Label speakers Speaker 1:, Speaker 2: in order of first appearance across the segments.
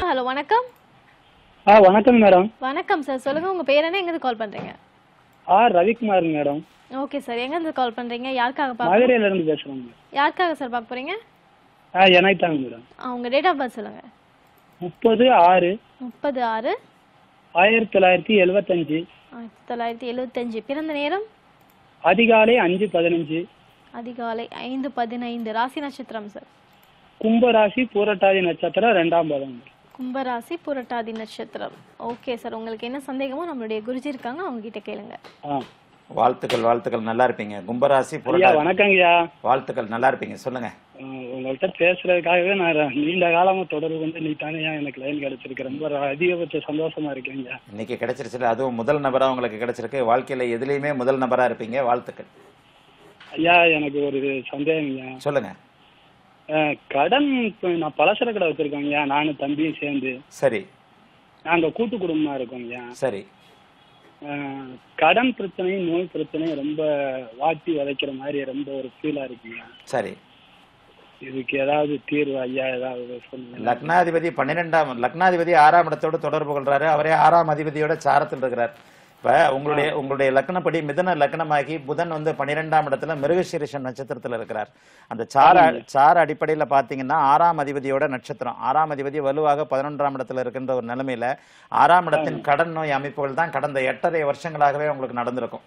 Speaker 1: Hello வணக்கம்
Speaker 2: ஆ வணக்கம் madam
Speaker 1: வணக்கம் சார் சொல்லுங்க உங்க பேர் என்ன எங்க கால் பண்றீங்க
Speaker 2: R Ravikumar madam
Speaker 1: okay sir எங்க இருந்து கால் பண்றீங்க யாருக்காக பார்க்க
Speaker 2: மதுரையில இருந்து பேசுறேங்க
Speaker 1: யாருக்காக சார் பார்க்க போறீங்க
Speaker 2: ஆ எனக்கு தாங்க மேடம்
Speaker 1: ஆ, உங்க டேட் ஆஃப் பர்த் சொல்லுங்க
Speaker 2: முப்பது ஆறு
Speaker 1: முப்பது ஆறு
Speaker 2: ஆயிரத்தி தொள்ளாயிரத்தி எழுவத்தஞ்சு
Speaker 1: ஆயிரத்தி தொள்ளாயிரத்தி எழுவத்தஞ்சு பிறந்த நேரம்
Speaker 2: அதிகாலை அஞ்சு பதினஞ்சு
Speaker 1: அதிகாலை ஐந்து பதினைந்து ராசி நட்சத்திரம் சார்
Speaker 2: கும்பராசி பூரட்டாதி நட்சத்திரம் ரெண்டாம் பதம்
Speaker 1: கும்பராசி புரட்டாதி நட்சத்திரம் ஓகே சார் உங்களுக்கு என்ன சந்தேகமோ நம்மளுடைய குருஜி இருக்காங்க அவங்க கிட்ட கேளுங்க
Speaker 2: ஆ
Speaker 3: வாழ்த்துக்கள் வாழ்த்துக்கள் நல்லா இருப்பீங்க கும்பராசி
Speaker 2: ஐயா
Speaker 3: புரட்டாதி
Speaker 2: வணக்கங்கய்யா
Speaker 3: வாழ்த்துக்கள் நல்லா இருப்பீங்க சொல்லுங்க
Speaker 2: ஆ, உங்கள்ட்ட பேசுறதுக்காகவே நான் ர- நீண்ட காலமா தொடர்பு கொண்டு நீ தானே எனக்கு லைன் கிடைச்சிருக்கு ரொம்ப ர- அதிகபட்ச சந்தோஷமா இருக்கேங்கய்யா
Speaker 3: இன்னைக்கு கிடைச்சிருச்சுல அதுவும் முதல் நபரா உங்களுக்கு கிடைச்சிருக்கு வாழ்க்கையில எதுலயுமே முதல் நபரா இருப்பீங்க வாழ்த்துக்கள்
Speaker 2: ஐயா எனக்கு ஒரு சந்தேகங்கய்யா
Speaker 3: சொல்லுங்க
Speaker 2: ஆ, கடன் இப்ப நான் பலசர கடை வச்சிருக்கோங்கய்யா நானும் தம்பியும் சேர்ந்து
Speaker 3: சரி
Speaker 2: நாங்க கூட்டு குடும்பமா இருக்கோங்கய்யா
Speaker 3: சரி
Speaker 2: ஆஹ் கடன் பிரச்சனையும் நோய் பிரச்சனையும் ரொம்ப வாட்டி வதைக்கிற மாதிரி ரொம்ப ஒரு ஃபீலா இருக்குங்க
Speaker 3: சரி
Speaker 2: இதுக்கு ஏதாவது தீர்வு ஐயா ஏதாவது சொல்லுங்க
Speaker 3: லக்னாதிபதி பன்னிரெண்டாம் லக்னாதிபதி ஆறாம் இடத்தோடு தொடர்பு கொள்றாரு அவரே ஆறாம் அதிபதியோட சாரத்தில் இருக்கிறார் இப்ப உங்களுடைய உங்களுடைய லக்னப்படி மிதன லக்னமாகி புதன் வந்து பன்னிரெண்டாம் இடத்துல மிருகசீரிஷன் நட்சத்திரத்துல இருக்கிறார் அந்த சார சார அடிப்படையில பாத்தீங்கன்னா ஆறாம் அதிபதியோட நட்சத்திரம் ஆறாம் அதிபதி வலுவாக பதினொன்றாம் இடத்துல இருக்கின்ற ஒரு நிலைமையில ஆறாம் இடத்தின் கடன் நோய் அமைப்புகள் தான் கடந்த எட்டரை வருஷங்களாகவே உங்களுக்கு நடந்திருக்கும்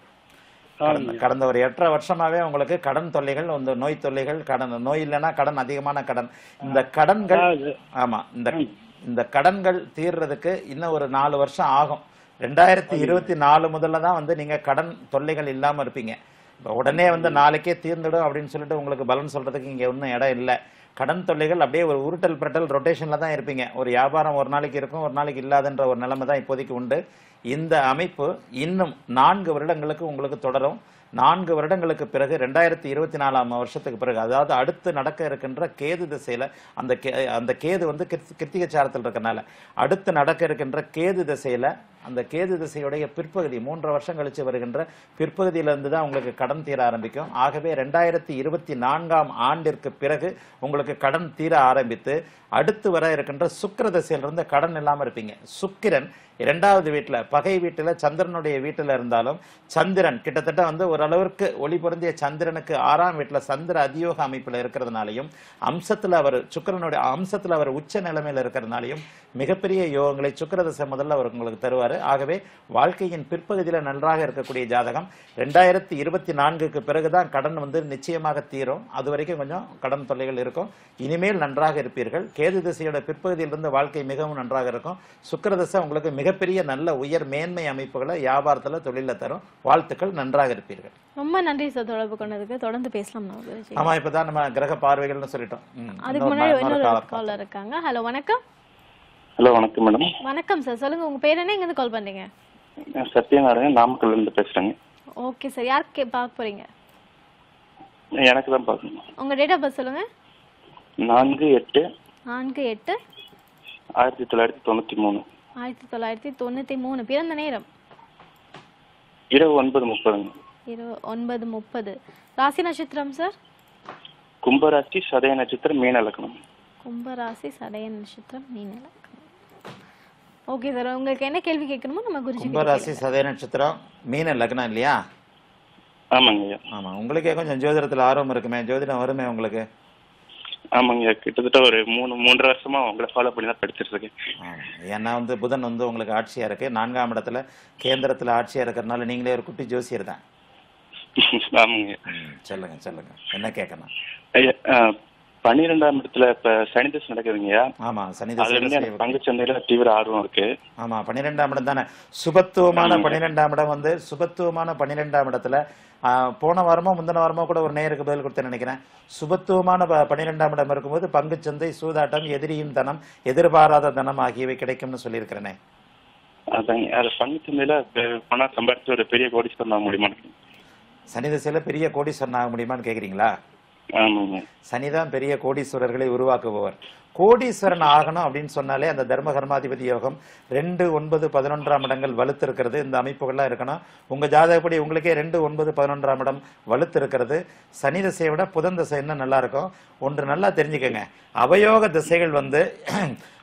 Speaker 3: கடந்த கடந்த ஒரு எட்டரை வருஷமாவே உங்களுக்கு கடன் தொல்லைகள் இந்த நோய் தொல்லைகள் கடன் நோய் இல்லைன்னா கடன் அதிகமான கடன் இந்த கடன்கள்
Speaker 2: அதாவது
Speaker 3: ஆமா இந்த இந்த கடன்கள் தீர்றதுக்கு இன்னும் ஒரு நாலு வருஷம் ஆகும் ரெண்டாயிரத்தி இருபத்தி நாலு முதல்ல தான் வந்து நீங்க கடன் தொல்லைகள் இல்லாம இருப்பீங்க இப்ப உடனே வந்து நாளைக்கே தீர்ந்துடும் அப்படின்னு சொல்லிட்டு உங்களுக்கு பலன் சொல்றதுக்கு இங்க ஒன்றும் இடம் இல்லை கடன் தொல்லைகள் அப்படியே ஒரு உருட்டல் பிரட்டல் ரொட்டேஷன்ல தான் இருப்பீங்க ஒரு வியாபாரம் ஒரு நாளைக்கு இருக்கும் ஒரு நாளைக்கு இல்லாதுன்ற ஒரு நிலைமை தான் இப்போதைக்கு உண்டு இந்த அமைப்பு இன்னும் நான்கு வருடங்களுக்கு உங்களுக்கு தொடரும் நான்கு வருடங்களுக்கு பிறகு ரெண்டாயிரத்தி இருபத்தி நாலாம் வருஷத்துக்கு பிறகு அதாவது அடுத்து நடக்க இருக்கின்ற கேது திசையில அந்த கே அந்த கேது வந்து கிருத்- கிருத்திகை சாரத்தில் இருக்கறனால அடுத்து நடக்க இருக்கின்ற கேது திசையில அந்த கேது திசையுடைய பிற்பகுதி மூன்று வருஷம் கழிச்சு வருகின்ற பிற்பகுதியிலிருந்து தான் உங்களுக்கு கடன் தீர ஆரம்பிக்கும் ஆகவே ரெண்டாயிரத்தி இருபத்தி நான்காம் ஆண்டிற்கு பிறகு உங்களுக்கு கடன் தீர ஆரம்பித்து அடுத்து வர இருக்கின்ற சுக்கிர திசையிலிருந்து கடன் இல்லாம இருப்பீங்க சுக்கிரன் இரண்டாவது வீட்டுல பகை வீட்டுல சந்திரனுடைய வீட்டுல இருந்தாலும் சந்திரன் கிட்டத்தட்ட வந்து ஓரளவிற்கு ஒளி பொருந்திய சந்திரனுக்கு ஆறாம் வீட்டுல சந்திர அதியோக அமைப்புல இருக்கிறதுனாலையும் அம்சத்துல அவர் சுக்கிரனுடைய அம்சத்துல அவர் உச்ச நிலைமையில இருக்கிறதுனாலையும் மிகப்பெரிய யோகங்களை சுக்கிர திசை முதல்ல அவர் உங்களுக்கு தருவாரு ஆகவே வாழ்க்கையின் பிற்பகுதியில நன்றாக இருக்கக்கூடிய ஜாதகம் ரெண்டாயிரத்தி இருபத்தி நான்குக்கு பிறகுதான் கடன் வந்து நிச்சயமாக தீரும் அது வரைக்கும் கொஞ்சம் கடன் தொல்லைகள் இருக்கும் இனிமேல் நன்றாக இருப்பீர்கள் கேது திசையோட பிற்பகுதியிலிருந்து வாழ்க்கை மிகவும் நன்றாக இருக்கும் சுக்கிர திசை உங்களுக்கு மிகப்பெரிய நல்ல உயர் மேன்மை அமைப்புகளை வியாபாரத்துல தொழில தரும் வாழ்த்துக்கள் நன்றாக இருப்பீர்கள்
Speaker 1: ரொம்ப நன்றி சார் தொடர்பு கொண்டதுக்கு தொடர்ந்து பேசலாம் நம்ம குருஜி
Speaker 3: ஆமா இப்பதான் நம்ம கிரக பார்வைகள்னு சொல்லிட்டோம் ம்,
Speaker 1: அதுக்கு
Speaker 3: இன்னொரு
Speaker 1: முன்னாடி
Speaker 3: நா- இன்னொரு
Speaker 1: இன்னொரு
Speaker 3: caller
Speaker 1: காலர் இருக்காங்க ஹலோ வணக்கம்
Speaker 4: ஹலோ வணக்கம் மேடம்
Speaker 1: வணக்கம் சார் சொல்லுங்க உங்க பேர் என்ன எங்க இருந்து கால் பண்றீங்க
Speaker 4: நான் சத்யநாராயணன் நாமக்கல்ல இருந்து பேசுறேங்க
Speaker 1: ஓகே சார் யாருக்கு பார்க்க போறீங்க
Speaker 4: எனக்கு தான் பார்க்கணும்
Speaker 1: உங்க டேட் ஆஃப் பர்த் சொல்லுங்க
Speaker 4: நான்கு எட்டு
Speaker 1: நான்கு எட்டு
Speaker 4: ஆயிரத்தி தொள்ளாயிரத்தி தொண்ணூத்தி மூணு
Speaker 1: ஆயிரத்தி தொள்ளாயிரத்தி தொண்ணூத்தி மூணு பிறந்த நேரம்
Speaker 4: இரவு ஒன்பது முப்பதுங்க
Speaker 1: இரு ஒன்பது முப்பது ராசி நட்சத்திரம் சார்
Speaker 4: கும்பராசி சதய நட்சத்திரம் மீன லக்னம்
Speaker 1: கும்பராசி சதய நட்சத்திரம் மீன லக்னம் ஓகே சார் உங்களுக்கு என்ன கேள்வி கேட்கணுமோ நம்ம குருஜி கிட்ட
Speaker 3: கும்பராசி
Speaker 1: கேளுங்க.
Speaker 3: சதய நட்சத்திரம் மீன லக்னம் இல்லையா
Speaker 4: ஆமாங்க ஐயா
Speaker 3: ஆமா உங்களுக்கே கொஞ்சம் ஜோதிடத்துல ஆர்வம் இருக்குமே ஜோதிடம் வருமே உங்களுக்கு
Speaker 4: ஆமாங்க ஐயா கிட்டத்தட்ட ஒரு மூணு மூன்றரை வருஷமா உங்களை ஃபாலோ பண்ணி தான் படிச்சிட்டு இருக்கேன்
Speaker 3: ஆமா. ஏன்னா வந்து புதன் வந்து உங்களுக்கு ஆட்சியா இருக்கு நான்காம் இடத்துல கேந்திரத்துல ஆட்சியா இருக்கிறதுனால நீங்களே ஒரு குட்டி ஜோசியர் தான்
Speaker 4: ஆமாங்க ஐயா.
Speaker 3: ம், சொல்லுங்க சொல்லுங்க என்ன கேட்கணும்
Speaker 4: ஐயா ஆஹ், பன்னிரெண்டாம் இடத்துல இப்ப சனி தசை நடக்குதுங்க ஐயா
Speaker 3: ஆமா சனி
Speaker 4: அதுல இருந்து
Speaker 3: தசை
Speaker 4: எனக்கு பங்கு சந்தையில தீவிர ஆர்வம் இருக்கு
Speaker 3: ஆமா பன்னிரெண்டாம் இடம் தானே சுபத்துவமான பன்னிரெண்டாம் இடம் வந்து சுபத்துவமான பன்னிரெண்டாம் இடத்துல ஆ, போன வாரமோ முந்தின வாரமோ கூட ஒரு நேருக்கு பதில் கொடுத்தேன்னு நினைக்கிறேன் சுபத்துவமான ப- பன்னிரெண்டாம் இடம் இருக்கும்போது பங்குச்சந்தை சூதாட்டம் எதிரியின் தனம் எதிர்பாராத தனம் ஆகியவை கிடைக்கும்னு சொல்லியிருக்கிறேனே
Speaker 4: அதாங்க அது பங்கு சந்தையில பெ- பணம் சம்பாதிச்சு ஒரு பெரிய கோடீஸ்வரன் ஆக முடியுமா
Speaker 3: சனி திசையில பெரிய கோடீஸ்வரன் ஆக முடியுமான்னு கேக்குறீங்களா
Speaker 4: ஆமாங்க
Speaker 3: சனிதான் பெரிய கோடீஸ்வரர்களை உருவாக்குபவர் கோடீஸ்வரன் ஆகணும் அப்படின்னு சொன்னாலே அந்த தர்ம கர்மாதிபதி யோகம் ரெண்டு ஒன்பது பதினொன்றாம் இடங்கள் வலுத்து இருக்கிறது இந்த அமைப்புகள்லாம் இருக்கணும் உங்க ஜாதகப்படி உங்களுக்கே ரெண்டு ஒன்பது பதினொன்றாம் இடம் வலுத்து இருக்கிறது சனி திசையை விட புதன் திசை இன்னும் நல்லா இருக்கும் ஒன்று நல்லா தெரிஞ்சுக்கங்க அவயோக திசைகள் வந்து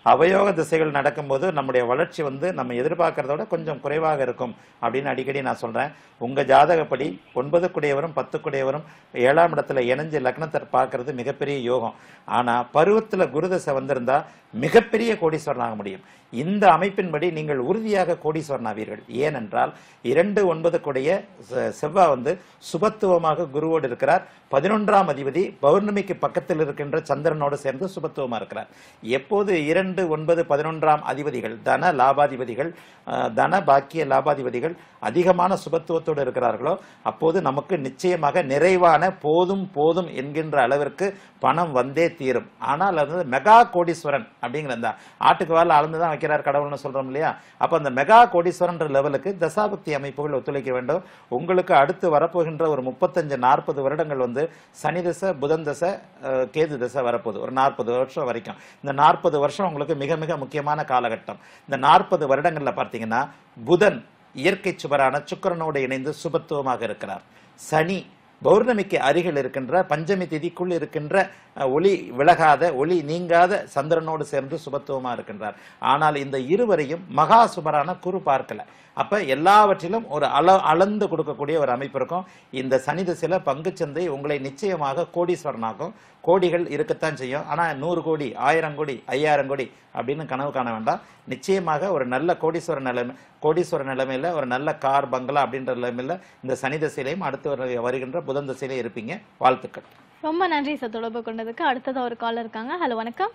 Speaker 3: அவயோக திசைகள் நடக்கும்போது நம்முடைய வளர்ச்சி வந்து நம்ம எதிர்பார்க்கறத விட கொஞ்சம் குறைவாக இருக்கும் அப்படின்னு அடிக்கடி நான் சொல்றேன் உங்க ஜாதகப்படி ஒன்பது குடையவரும் பத்து குடையவரும் ஏழாம் இடத்துல இணைஞ்சு லக்னத்தை பார்க்கறது மிகப்பெரிய யோகம் ஆனா பருவத்துல குருதசை வந்திருந்தா மிகப்பெரிய கோடீஸ்வரன் ஆக முடியும் இந்த அமைப்பின்படி நீங்கள் உறுதியாக கோடீஸ்வரன் ஆவீர்கள் ஏனென்றால் இரண்டு ஒன்பது கூடிய செ- செவ்வாய் வந்து சுபத்துவமாக குருவோடு இருக்கிறார் பதினொன்றாம் அதிபதி பௌர்ணமிக்கு பக்கத்தில் இருக்கின்ற சந்திரனோடு சேர்ந்து சுபத்துவமா இருக்கிறார் எப்போது இரண்டு ஒன்பது பதினொன்றாம் அதிபதிகள் தன லாபாதிபதிகள் அஹ், தன பாக்கிய லாபாதிபதிகள் அதிகமான சுபத்துவத்தோடு இருக்கிறார்களோ அப்போது நமக்கு நிச்சயமாக நிறைவான போதும் போதும் என்கின்ற அளவிற்கு பணம் வந்தே தீரும் ஆனால் அது வந்து மெகா கோடீஸ்வரன் அப்படிங்கிற அந்த ஆட்டுக்கு வாழ அளந்து தான் வைக்கிறார் கடவுள்னு சொல்றோம் இல்லையா அப்ப அந்த மெகா கோடீஸ்வரன்ற லெவலுக்கு தசாபக்தி அமைப்புகள் ஒத்துழைக்க வேண்டும் உங்களுக்கு அடுத்து வரப்போகின்ற ஒரு முப்பத்தஞ்சு நாற்பது வருடங்கள் வந்து சனி தசை புதன் தசை அஹ், கேது தசை வரப்போகுது ஒரு நாற்பது வருஷம் வரைக்கும் இந்த நாற்பது வருஷம் உங்களுக்கு மிக மிக முக்கியமான காலகட்டம் இந்த நாற்பது வருடங்கள்ல பார்த்தீங்கன்னா புதன் இயற்கை சுபரான சுக்கிரனோடு இணைந்து சுபத்துவமாக இருக்கிறார் சனி பௌர்ணமிக்கு அருகில் இருக்கின்ற பஞ்சமி திதிக்குள் இருக்கின்ற அஹ், ஒளி விலகாத ஒளி நீங்காத சந்திரனோடு சேர்ந்து சுபத்துவமா இருக்கின்றார் ஆனால் இந்த இருவரையும் மகா சுபரான குரு பார்க்கல அப்ப எல்லாவற்றிலும் ஒரு அள அளந்து கொடுக்கக்கூடிய ஒரு அமைப்பு இருக்கும் இந்த சனி திசையில பங்குச்சந்தை உங்களை நிச்சயமாக கோடீஸ்வரனாகும் கோடிகள் இருக்கத்தான் செய்யும் ஆனா நூறு கோடி ஆயிரம் கோடி ஐயாயிரம் கோடி அப்படின்னு கனவு காண வேண்டாம் நிச்சயமாக ஒரு நல்ல கோடீஸ்வர நிலைமை கோடீஸ்வர நிலைமையில ஒரு நல்ல கார் பங்களா அப்படின்ற நிலைமையில இந்த சனி திசையிலையும் அடுத்து வர- வருகின்ற புதன் திசையில இருப்பீங்க வாழ்த்துக்கள்
Speaker 1: ரொம்ப நன்றி சார் தொடர்பு கொண்டதுக்கு அடுத்ததா ஒரு கால் இருக்காங்க ஹலோ வணக்கம்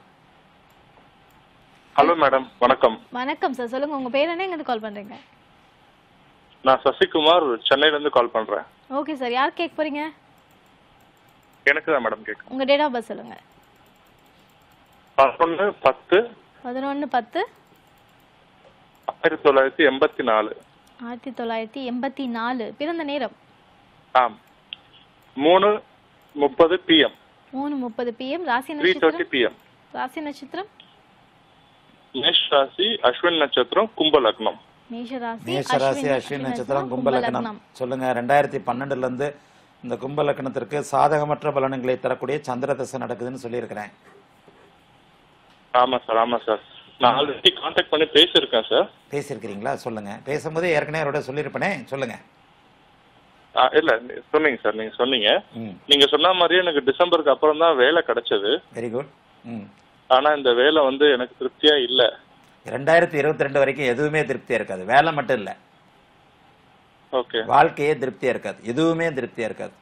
Speaker 5: ஹலோ மேடம் வணக்கம்
Speaker 1: வணக்கம் சார் சொல்லுங்க உங்க பேர் என்ன எங்க கால் பண்றீங்க
Speaker 5: நான் சசிகுமார் சென்னையில இருந்து கால் பண்றேன்
Speaker 1: ஓகே சார் யார் கேட்க போறீங்க
Speaker 5: எனக்கு தான் மேடம் கேட்கும்
Speaker 1: உங்க டேட் ஆஃப் பர்த் சொல்லுங்க
Speaker 5: பதினொன்று பத்து
Speaker 1: பதினொன்று பத்து
Speaker 5: ஆயிரத்தி தொள்ளாயிரத்தி எண்பத்தி நாலு
Speaker 1: ஆயிரத்தி தொள்ளாயிரத்தி எண்பத்தி நாலு பிறந்த நேரம்
Speaker 5: ஆம் மூணு முப்பது பிஎம்
Speaker 1: மூணு முப்பது பிஎம் ராசி
Speaker 5: த்ரீ தேர்ட்டி
Speaker 1: நட்சத்திரம்
Speaker 5: பிஎம்
Speaker 1: ராசி நட்சத்திரம்
Speaker 5: மேஷ் ராசி அஸ்வின் நட்சத்திரம் கும்ப லக்னம்
Speaker 1: மேஷ ராசி
Speaker 3: மேஷராசி அஸ்வின் நட்சத்திரம் கும்ப லக்னம் சொல்லுங்க ரெண்டாயிரத்தி பன்னெண்டுல இருந்து இந்த கும்ப லக்னத்திற்கு சாதகமற்ற பலன்களை தரக்கூடிய சந்திர தசை நடக்குதுன்னு சொல்லியிருக்கிறேன்
Speaker 5: ஆமா சார் ஆமா சார் நான் ஆல்ரெடி கான்டாக்ட் பண்ணி பேசியிருக்கேன் சார்
Speaker 3: பேசியிருக்கிறீங்களா சொல்லுங்க பேசும்போதே ஏற்கனவே அவரோட சொல்லியிருப்பேனே சொல்லுங்க
Speaker 5: ஆ, இல்ல நீ- சொன்னீங்க சார் நீங்க சொன்னீங்க
Speaker 3: ம்
Speaker 5: நீங்க சொன்ன மாதிரியே எனக்கு டிசம்பருக்கு அப்புறம் தான் வேலை கிடைச்சது
Speaker 3: வெரி குட் ம்
Speaker 5: ஆனா இந்த வேலை வந்து எனக்கு திருப்தியா இல்ல
Speaker 3: ரெண்டாயிரத்தி இருபத்தி ரெண்டு வரைக்கும் எதுவுமே திருப்தியா இருக்காது வேலை மட்டும் இல்ல
Speaker 5: ஓகே
Speaker 3: வாழ்க்கையே திருப்தியா இருக்காது எதுவுமே திருப்தியா இருக்காது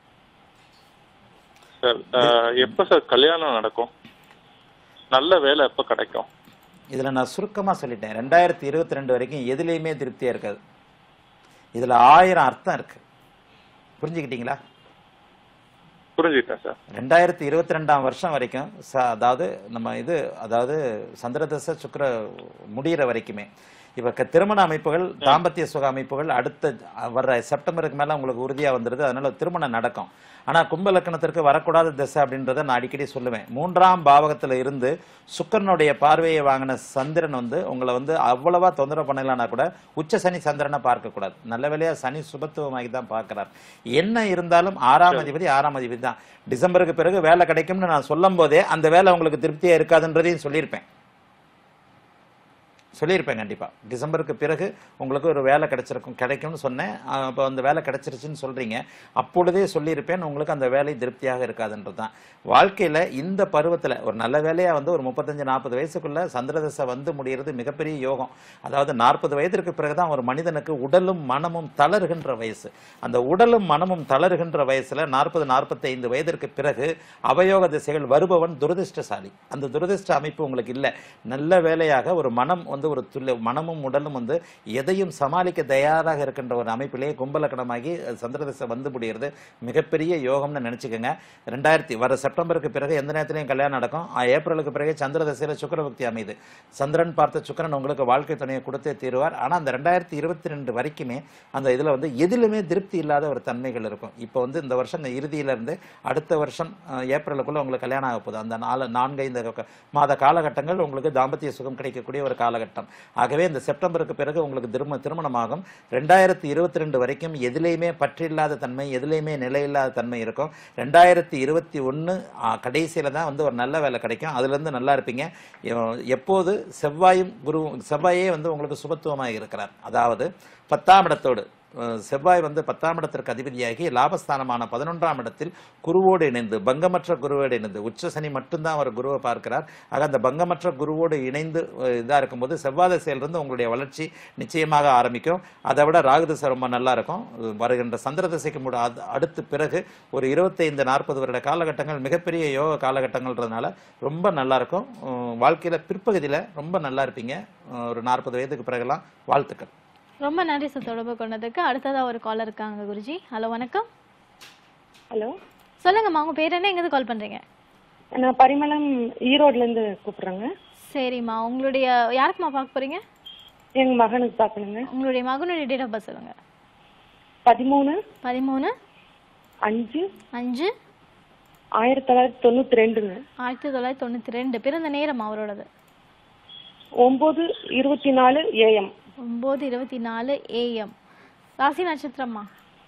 Speaker 5: சார் எப்ப சார் கல்யாணம் நடக்கும் நல்ல வேலை எப்ப கிடைக்கும்
Speaker 3: இதுல நான் சுருக்கமா சொல்லிட்டேன் ரெண்டாயிரத்தி இருபத்தி ரெண்டு வரைக்கும் எதுலேயுமே திருப்தியா இருக்காது இதுல ஆயிரம் அர்த்தம் இருக்கு புரிஞ்சுக்கிட்டீங்களா
Speaker 5: புரிஞ்சுக்கிட்டேன் சார்
Speaker 3: ரெண்டாயிரத்தி இருபத்தி ரெண்டாம் வருஷம் வரைக்கும் ச அதாவது நம்ம இது அதாவது சந்திரதச சுக்கிர முடியிற வரைக்குமே இப்போ க- திருமண அமைப்புகள் தாம்பத்திய சுக அமைப்புகள் அடுத்த அஹ், வர்ற செப்டம்பருக்கு மேல உங்களுக்கு உறுதியா வந்துருது அதனால திருமணம் நடக்கும் ஆனா கும்ப லக்னத்திற்கு வரக்கூடாத திசை அப்படின்றத நான் அடிக்கடி சொல்லுவேன் மூன்றாம் பாவகத்துல இருந்து சுக்கரனுடைய பார்வையை வாங்கின சந்திரன் வந்து உங்களை வந்து அவ்வளவா தொந்தரவு பண்ணலன்னா கூட உச்ச சனி சந்திரனை பார்க்க கூடாது நல்ல வேளையா சனி சுபத்துவமாகி தான் பார்க்கிறார் என்ன இருந்தாலும் ஆறாம் அதிபதி ஆறாம் அதிபதி தான் டிசம்பருக்கு பிறகு வேலை கிடைக்கும்னு நான் சொல்லும் போதே அந்த வேலை உங்களுக்கு திருப்தியா இருக்காதுன்றதையும் சொல்லியிருப்பேன் சொல்லியிருப்பேன் கண்டிப்பா டிசம்பருக்கு பிறகு உங்களுக்கு ஒரு வேலை கிடைச்சிருக்கும் கிடைக்கும்னு சொன்னேன் அப்போ அந்த வேலை கிடைச்சிருச்சுன்னு சொல்றீங்க அப்பொழுதே சொல்லியிருப்பேன் உங்களுக்கு அந்த வேலை திருப்தியாக இருக்காதுன்றது தான் வாழ்க்கையில இந்த பருவத்துல ஒரு நல்ல வேலையா வந்து ஒரு முப்பத்தஞ்சு நாற்பது வயசுக்குள்ள சந்திரதசை வந்து முடிகிறது மிகப்பெரிய யோகம் அதாவது நாற்பது வயதிற்கு பிறகுதான் ஒரு மனிதனுக்கு உடலும் மனமும் தளருகின்ற வயசு அந்த உடலும் மனமும் தளருகின்ற வயசுல நாற்பது நாற்பத்தி ஐந்து வயதிற்கு பிறகு அவயோக திசைகள் வருபவன் துரதிர்ஷ்டசாலி அந்த துரதிர்ஷ்ட அமைப்பு உங்களுக்கு இல்லை நல்ல வேலையாக ஒரு மனம் வந்து ஒரு துல்ல மனமும் உடலும் வந்து எதையும் சமாளிக்க தயாராக இருக்கின்ற ஒரு அமைப்பிலே கும்பலக்கணமாகி சந்திரதசை வந்து முடிகிறது மிகப்பெரிய யோகம்னு நினைச்சுக்கோங்க ரெண்டாயிரத்தி வர செப்டம்பருக்கு பிறகு எந்த நேரத்திலையும் கல்யாணம் நடக்கும் ஆ, ஏப்ரலுக்கு பிறகு சந்திரதசையில சுக்கிரபக்தி அமையுது சந்திரன் பார்த்த சுக்கிரன் உங்களுக்கு வாழ்க்கை துணையை கொடுத்தே தீருவார் ஆனா அந்த ரெண்டாயிரத்தி இருபத்தி ரெண்டு வரைக்குமே அந்த இதுல வந்து எதிலுமே திருப்தி இல்லாத ஒரு தன்மைகள் இருக்கும் இப்போ வந்து இந்த வருஷம் இந்த இறுதியில இருந்து அடுத்த வருஷம் அஹ், ஏப்ரலுக்குள்ள உங்களுக்கு கல்யாணம் ஆக போகுது அந்த நாலு நான்கு ஐந்து க- மாத காலகட்டங்கள் உங்களுக்கு தாம்பத்திய சுகம் கிடைக்கக்கூடிய ஒரு காலகட்டம் காலகட்டம் ஆகவே இந்த செப்டம்பருக்கு பிறகு உங்களுக்கு திரும்ப திருமணமாகும் ரெண்டாயிரத்தி இருபத்தி ரெண்டு வரைக்கும் எதுலேயுமே பற்றில்லாத தன்மை எதுலேயுமே நிலையில்லாத தன்மை இருக்கும் ரெண்டாயிரத்தி இருபத்தி ஒன்று கடைசியில் தான் வந்து ஒரு நல்ல வேலை கிடைக்கும் அதுலேருந்து நல்லா இருப்பீங்க எ- எப்போது செவ்வாயும் குரு செவ்வாயே வந்து உங்களுக்கு சுபத்துவமாக இருக்கிறார் அதாவது பத்தாம் இடத்தோடு அஹ், செவ்வாய் வந்து பத்தாம் இடத்திற்கு அதிபதியாகி லாபஸ்தானமான பதினொன்றாம் இடத்தில் குருவோடு இணைந்து பங்கமற்ற குருவோடு இணைந்து உச்ச சனி மட்டும்தான் அவர் குருவை பார்க்கிறார் ஆக அந்த பங்கமற்ற குருவோடு இணைந்து இதாக இருக்கும்போது செவ்வாய் திசையிலிருந்து உங்களுடைய வளர்ச்சி நிச்சயமாக ஆரம்பிக்கும் அதை விட ராகு திசை ரொம்ப நல்லா இருக்கும் வருகின்ற சந்திர திசைக்கு முட அது- அடுத்து பிறகு ஒரு இருபத்தைந்து நாற்பது வருட காலகட்டங்கள் மிகப்பெரிய யோக காலகட்டங்கள்ன்றதுனால ரொம்ப நல்லா இருக்கும் உம், வாழ்க்கையில பிற்பகுதியில் ரொம்ப நல்லா இருப்பீங்க உம், ஒரு நாற்பது வயதுக்கு பிறகுலாம் வாழ்த்துக்கள்
Speaker 1: ரொம்ப நன்றி சார் தொடர்பு கொண்டதுக்கு அடுத்ததா ஒரு காலர் இருக்காங்க குருஜி ஹலோ வணக்கம்
Speaker 6: ஹலோ
Speaker 1: சொல்லுங்கம்மா உங்க பேர் என்ன எங்கேருந்து கால் பண்றீங்க
Speaker 6: நான் பரிமளம் ஈரோட்ல இருந்து கூப்பிடுறேங்க
Speaker 1: சரிம்மா உங்களுடைய யாருக்குமா பார்க்க போறீங்க
Speaker 6: எங்க மகனுக்கு பார்க்கணுங்க
Speaker 1: உங்களுடைய மகனுடைய டேட் ஆஃப் பர்த் சொல்லுங்க
Speaker 6: பதிமூணு
Speaker 1: பதிமூணு
Speaker 6: அஞ்சு
Speaker 1: அஞ்சு
Speaker 6: ஆயிரத்தி தொள்ளாயிரத்தி தொண்ணூத்தி ரெண்டுங்க
Speaker 1: ஆயிரத்தி தொள்ளாயிரத்தி தொண்ணூத்தி ரெண்டு பிறந்த நேரம் அவரோடது
Speaker 6: ஒன்பது இருபத்தி நாலு ஏஎம்
Speaker 1: ஒன்பது இருபத்தி நாலு ஏஎம் ராசி நட்சத்திரம்மா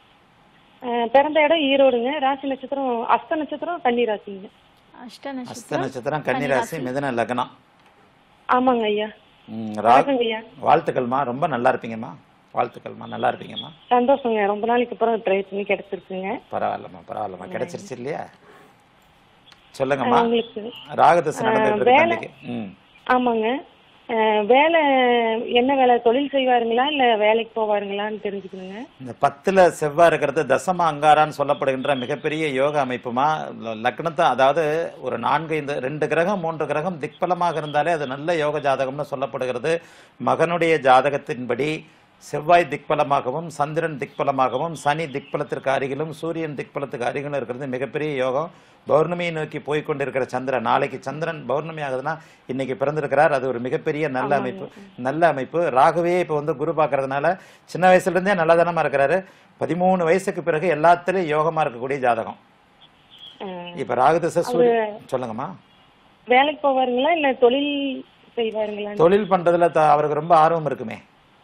Speaker 6: பிறந்த இடம் ஈரோடுங்க ராசி நட்சத்திரம் அஸ்த நட்சத்திரம் கன்னி ராசிங்க
Speaker 1: அஷ்ட
Speaker 3: அஸ்த
Speaker 1: நட்சத்திரம்
Speaker 3: நட்சத்திரம் கன்னிராசி மிதன லக்னம்
Speaker 6: ஆமாங்க ஐயா
Speaker 3: ம், ரா-
Speaker 6: வணக்கங்க ஐயா
Speaker 3: வாழ்த்துக்கள்மா ரொம்ப நல்லா இருப்பீங்கம்மா வாழ்த்துக்கள்மா நல்லா இருப்பீங்கம்மா
Speaker 6: சந்தோஷங்க ரொம்ப நாளைக்கு அப்புறம் ட்ரை பண்ணி கிடைச்சிருக்குங்க
Speaker 3: பரவாயில்லம்மா பரவாயில்லம்மா கிடைச்சிருச்சு இல்லையா சொல்லுங்கம்மா
Speaker 6: உங்களுக்கு
Speaker 3: ராகதசை நடந்துட்டு இருக்கு
Speaker 6: வேலை-
Speaker 3: தம்பிக்கு ம்
Speaker 6: ஆமாங்க அஹ், வேலை என்ன வேலை தொழில் செய்வாருங்களா இல்ல வேலைக்கு போவாருங்களான்னு தெரிஞ்சுக்கணுங்க
Speaker 3: இந்த பத்துல செவ்வாய் இருக்கிறது தசம அங்காரான்னு சொல்லப்படுகின்ற மிகப்பெரிய யோக அமைப்புமா ல- லக்னத்தை அதாவது ஒரு நான்கு இந்த ரெண்டு கிரகம் மூன்று கிரகம் திக்பலமாக இருந்தாலே அது நல்ல யோக ஜாதகம்னு சொல்லப்படுகிறது மகனுடைய ஜாதகத்தின்படி செவ்வாய் திக்பலமாகவும் சந்திரன் திக்பலமாகவும் சனி திக்பலத்திற்கு அருகிலும் சூரியன் திக்பலத்துக்கு அருகிலும் இருக்கிறது மிகப்பெரிய யோகம் பௌர்ணமியை நோக்கி போய் கொண்டிருக்கிற சந்திரன் நாளைக்கு சந்திரன் பௌர்ணமி ஆகுதுன்னா இன்னைக்கு பிறந்திருக்கிறார் அது ஒரு மிகப்பெரிய நல்ல அமைப்பு நல்ல அமைப்பு ராகுவே இப்போ வந்து குரு பார்க்கறதுனால சின்ன வயசுல இருந்தே நல்லதனமா இருக்கிறாரு பதிமூணு வயசுக்கு பிறகு எல்லாத்துலயும் யோகமா இருக்கக்கூடிய ஜாதகம்
Speaker 6: அஹ்,
Speaker 3: இப்ப ராகுதசை சூரிய சொல்லுங்கம்மா
Speaker 6: வேலைக்கு போவாருங்களா இல்ல தொழில் செய்வாருங்களா
Speaker 3: தொழில் பண்றதுல த- அவருக்கு ரொம்ப ஆர்வம் இருக்குமே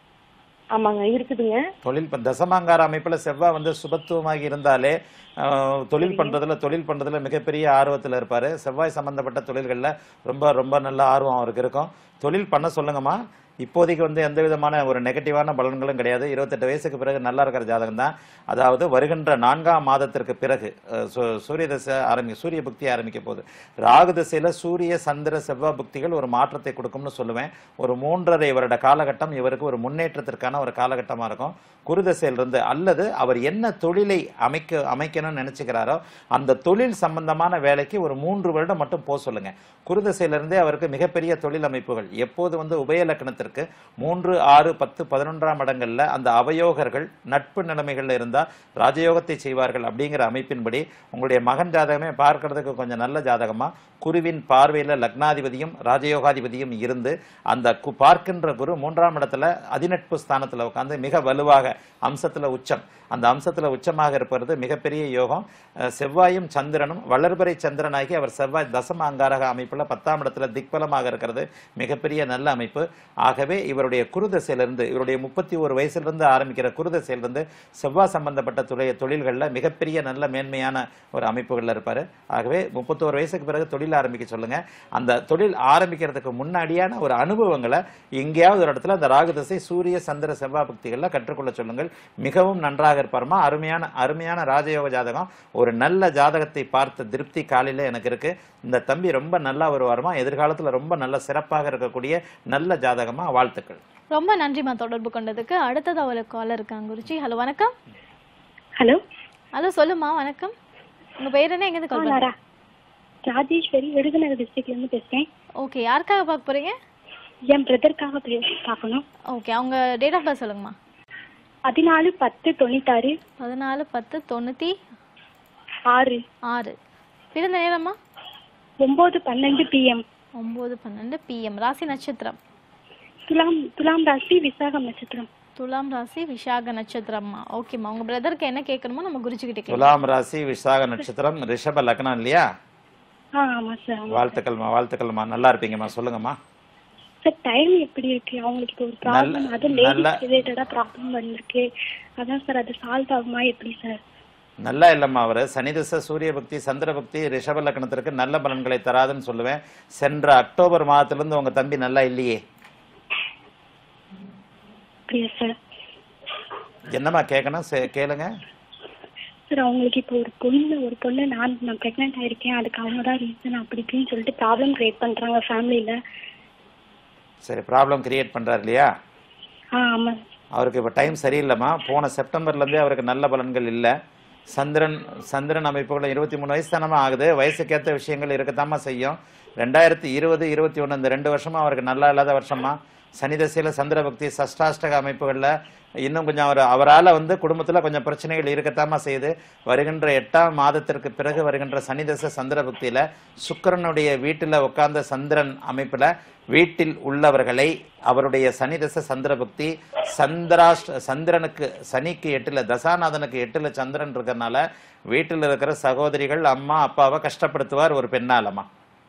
Speaker 6: ஆமாங்க இருக்குதுங்க
Speaker 3: தொழில் பண் தசமாங்கார அமைப்புல செவ்வாய் வந்து சுபத்துவமாகி இருந்தாலே ஆஹ், தொழில் பண்றதுல தொழில் பண்றதுல மிகப்பெரிய ஆர்வத்துல இருப்பாரு செவ்வாய் சம்பந்தப்பட்ட தொழில்கள்ல ரொம்ப ரொம்ப நல்ல ஆர்வம் அவருக்கு இருக்கும் தொழில் பண்ண சொல்லுங்கம்மா இப்போதைக்கு வந்து எந்த விதமான ஒரு நெகட்டிவான பலன்களும் கிடையாது இருபத்தெட்டு வயசுக்கு பிறகு நல்லா இருக்கிற ஜாதகம் தான் அதாவது வருகின்ற நான்காம் மாதத்திற்கு பிறகு அஹ், சூ- சூரிய தசை ஆரம்பி சூரிய புக்தி ஆரம்பிக்க போகுது ராகு திசையில சூரிய சந்திர செவ்வாய் புக்திகள் ஒரு மாற்றத்தை கொடுக்கும்னு சொல்லுவேன் ஒரு மூன்றரை வருட காலகட்டம் இவருக்கு ஒரு முன்னேற்றத்திற்கான ஒரு காலகட்டமா இருக்கும் குரு திசையிலிருந்து அல்லது அவர் என்ன தொழிலை அமைக்க அமைக்கணும்னு நினைச்சுக்கிறாரோ அந்த தொழில் சம்பந்தமான வேலைக்கு ஒரு மூன்று வருடம் மட்டும் போக சொல்லுங்க குரு திசையிலிருந்தே அவருக்கு மிகப்பெரிய தொழில் அமைப்புகள் எப்போது வந்து உபய லக்னத்திற்கு மூன்று ஆறு பத்து பதினொன்றாம் இடங்கள்ல அந்த அவயோகர்கள் நட்பு நிலைமைகள்ல இருந்தா ராஜயோகத்தை செய்வார்கள் அப்படிங்கிற அமைப்பின்படி உங்களுடைய மகன் ஜாதகமே பார்க்கறதுக்கு கொஞ்சம் நல்ல ஜாதகமா குருவின் பார்வையில லக்னாதிபதியும் ராஜயோகாதிபதியும் இருந்து அந்த கு- பார்க்கின்ற குரு மூன்றாம் இடத்துல அதிநட்பு ஸ்தானத்துல உட்கார்ந்து மிக வலுவாக அம்சத்துல உச்சம் அந்த அம்சத்துல உச்சமாக இருப்பது மிகப்பெரிய யோகம் அஹ் செவ்வாயும் சந்திரனும் வளர்பிறை சந்திரனாகி அவர் செவ்வாய் தசம அங்காரக அமைப்புல பத்தாம் இடத்துல திக்பலமாக இருக்கிறது மிகப்பெரிய நல்ல அமைப்பு ஆகவே இவருடைய குருதசையிலிருந்து இவருடைய முப்பத்தி ஒரு வயசிலிருந்து ஆரம்பிக்கிற குருதசையிலிருந்து செவ்வாய் சம்பந்தப்பட்ட துறை தொழில்களில் மிகப்பெரிய நல்ல மேன்மையான ஒரு அமைப்புகள்ல இருப்பாரு ஆகவே முப்பத்தோரு வயசுக்கு பிறகு தொழில் ஆரம்பிக்க சொல்லுங்க அந்த தொழில் ஆரம்பிக்கிறதுக்கு முன்னாடியான ஒரு அனுபவங்களை எங்கேயாவது ஒரு இடத்துல அந்த ராகு திசை சூரிய சந்திர செவ்வாய் பக்திகளில் கற்றுக்கொள்ள சொல்லுங்கள் மிகவும் நன்றாக இருப்பாருமா அருமையான அருமையான ராஜயோக ஜாதகம் ஒரு நல்ல ஜாதகத்தை பார்த்த திருப்தி காலையில எனக்கு இருக்கு இந்த தம்பி ரொம்ப நல்லா வருவாருமா எதிர்காலத்துல ரொம்ப நல்ல சிறப்பாக இருக்கக்கூடிய நல்ல ஜாதகமா வாழ்த்துக்கள்
Speaker 1: ரொம்ப நன்றிம்மா தொடர்பு கொண்டதுக்கு அடுத்ததா ஒரு காலர் இருக்காங்க குருஜி ஹலோ வணக்கம்
Speaker 7: ஹலோ
Speaker 1: ஹலோ சொல்லுமா வணக்கம் உங்க பேர் என்ன எங்கேருந்து கால்
Speaker 7: நான்
Speaker 1: பண்ணுறீங்க
Speaker 7: ரா- ராஜேஸ்வரி விருதுநகர் டிஸ்ட்ரிக்ட்ல இருந்து பேசுறேன்
Speaker 1: ஓகே யாருக்காக பார்க்க போறீங்க
Speaker 7: என் பிரதருக்காக பார்க்கணும்
Speaker 1: ஓகே அவங்க டேட் ஆஃப் பர்த் சொல்லுங்கம்மா
Speaker 7: பதினாலு பத்து தொண்ணூத்தாறு
Speaker 1: பதினாலு பத்து தொண்ணூற்றி
Speaker 7: ஆறு
Speaker 1: ஆறு பிறந்த நேரம்மா
Speaker 7: ஒன்பது பன்னெண்டு பிஎம்
Speaker 1: ஒம்பது பன்னெண்டு பிஎம் ராசி நட்சத்திரம்
Speaker 7: துலாம் துலாம் ராசி விசாகம் நட்சத்திரம்
Speaker 1: துலாம் ராசி விஷாக நட்சத்திரம்மா ஓகேம்மா உங்க பிரதருக்கு என்ன கேட்கணுமோ நம்ம குருஜி கிட்ட கேட்கலாம்
Speaker 3: துலாம் ராசி விசாக நட்சத்திரம் ரிஷப லக்னம் இல்லையா
Speaker 7: ஆ ஆமா சார் ஆமா
Speaker 3: வாழ்த்துக்கள்மா வாழ்த்துக்கள்மா நல்லா இருப்பீங்கம்மா சொல்லுங்கம்மா
Speaker 7: சார் டைம் எப்படி இருக்கு அவங்களுக்கு இப்போ ஒரு ப்ராப்ளம்
Speaker 3: நல்ல-
Speaker 7: அது
Speaker 3: நல்ல-
Speaker 7: லேடிஸ் ரிலேட்டடா ப்ராப்ளம் வந்திருக்கு அதான் சார் அது சால்வ் ஆகுமா எப்படி சார்
Speaker 3: நல்லா இல்லம்மா அவர் சனிதச சூரிய பக்தி சந்திர பக்தி ரிஷப லக்னத்திற்கு நல்ல பலன்களை தராதுன்னு சொல்லுவேன் சென்ற அக்டோபர் மாதத்திலிருந்து உங்க தம்பி நல்லா இல்லையே
Speaker 7: அப்படியா சார்
Speaker 3: என்னம்மா கேட்கணும் சே- கேளுங்க
Speaker 7: சார் அவங்களுக்கு இப்போ ஒரு பொண்ணு ஒரு பொண்ணு நான் நான் ப்ரெக்னென்ட் ஆயிருக்கேன் அதுக்கு அவங்க தான் ரீசன் அப்படி இப்படின்னு சொல்லிட்டு ப்ராப்ளம் கிரியேட் பண்றாங்க ஃபேமிலியில
Speaker 3: சரி ப்ராப்ளம் கிரியேட் பண்றாரு இல்லையா
Speaker 7: ஆ ஆமா
Speaker 3: அவருக்கு இப்போ டைம் சரியில்லைம்மா போன செப்டம்பர்லேருந்தே அவருக்கு நல்ல பலன்கள் இல்லை சந்திரன் சந்திரன் அமைப்புகள் இருபத்தி மூணு வயசு தானமா ஆகுது வயசுக்கேற்ற விஷயங்கள் இருக்கத்தாம்மா செய்யும் ரெண்டாயிரத்தி இருபது இருபத்தி ஒன்று இந்த ரெண்டு வருஷமா அவருக்கு நல்லா இல்லாத வருஷமா சனி தசையில் சந்திர பக்தி சஷ்டாஷ்டக அமைப்புகளில் இன்னும் கொஞ்சம் அவர் அவரால் வந்து குடும்பத்தில் கொஞ்சம் பிரச்சனைகள் இருக்கத்தாம்மா செய்யுது வருகின்ற எட்டாம் மாதத்திற்கு பிறகு வருகின்ற சனி தசை சந்திர பக்தியில் சுக்கிரனுடைய வீட்டில் உட்கார்ந்த சந்திரன் அமைப்பில் வீட்டில் உள்ளவர்களை அவருடைய சனி தசை சந்திர பக்தி சந்திராஷ்ட சந்திரனுக்கு சனிக்கு எட்டுல தசாநாதனுக்கு எட்டுல சந்திரன் இருக்கறனால வீட்டில் இருக்கிற சகோதரிகள் அம்மா அப்பாவை கஷ்டப்படுத்துவார் ஒரு பெண்ணாலம்மா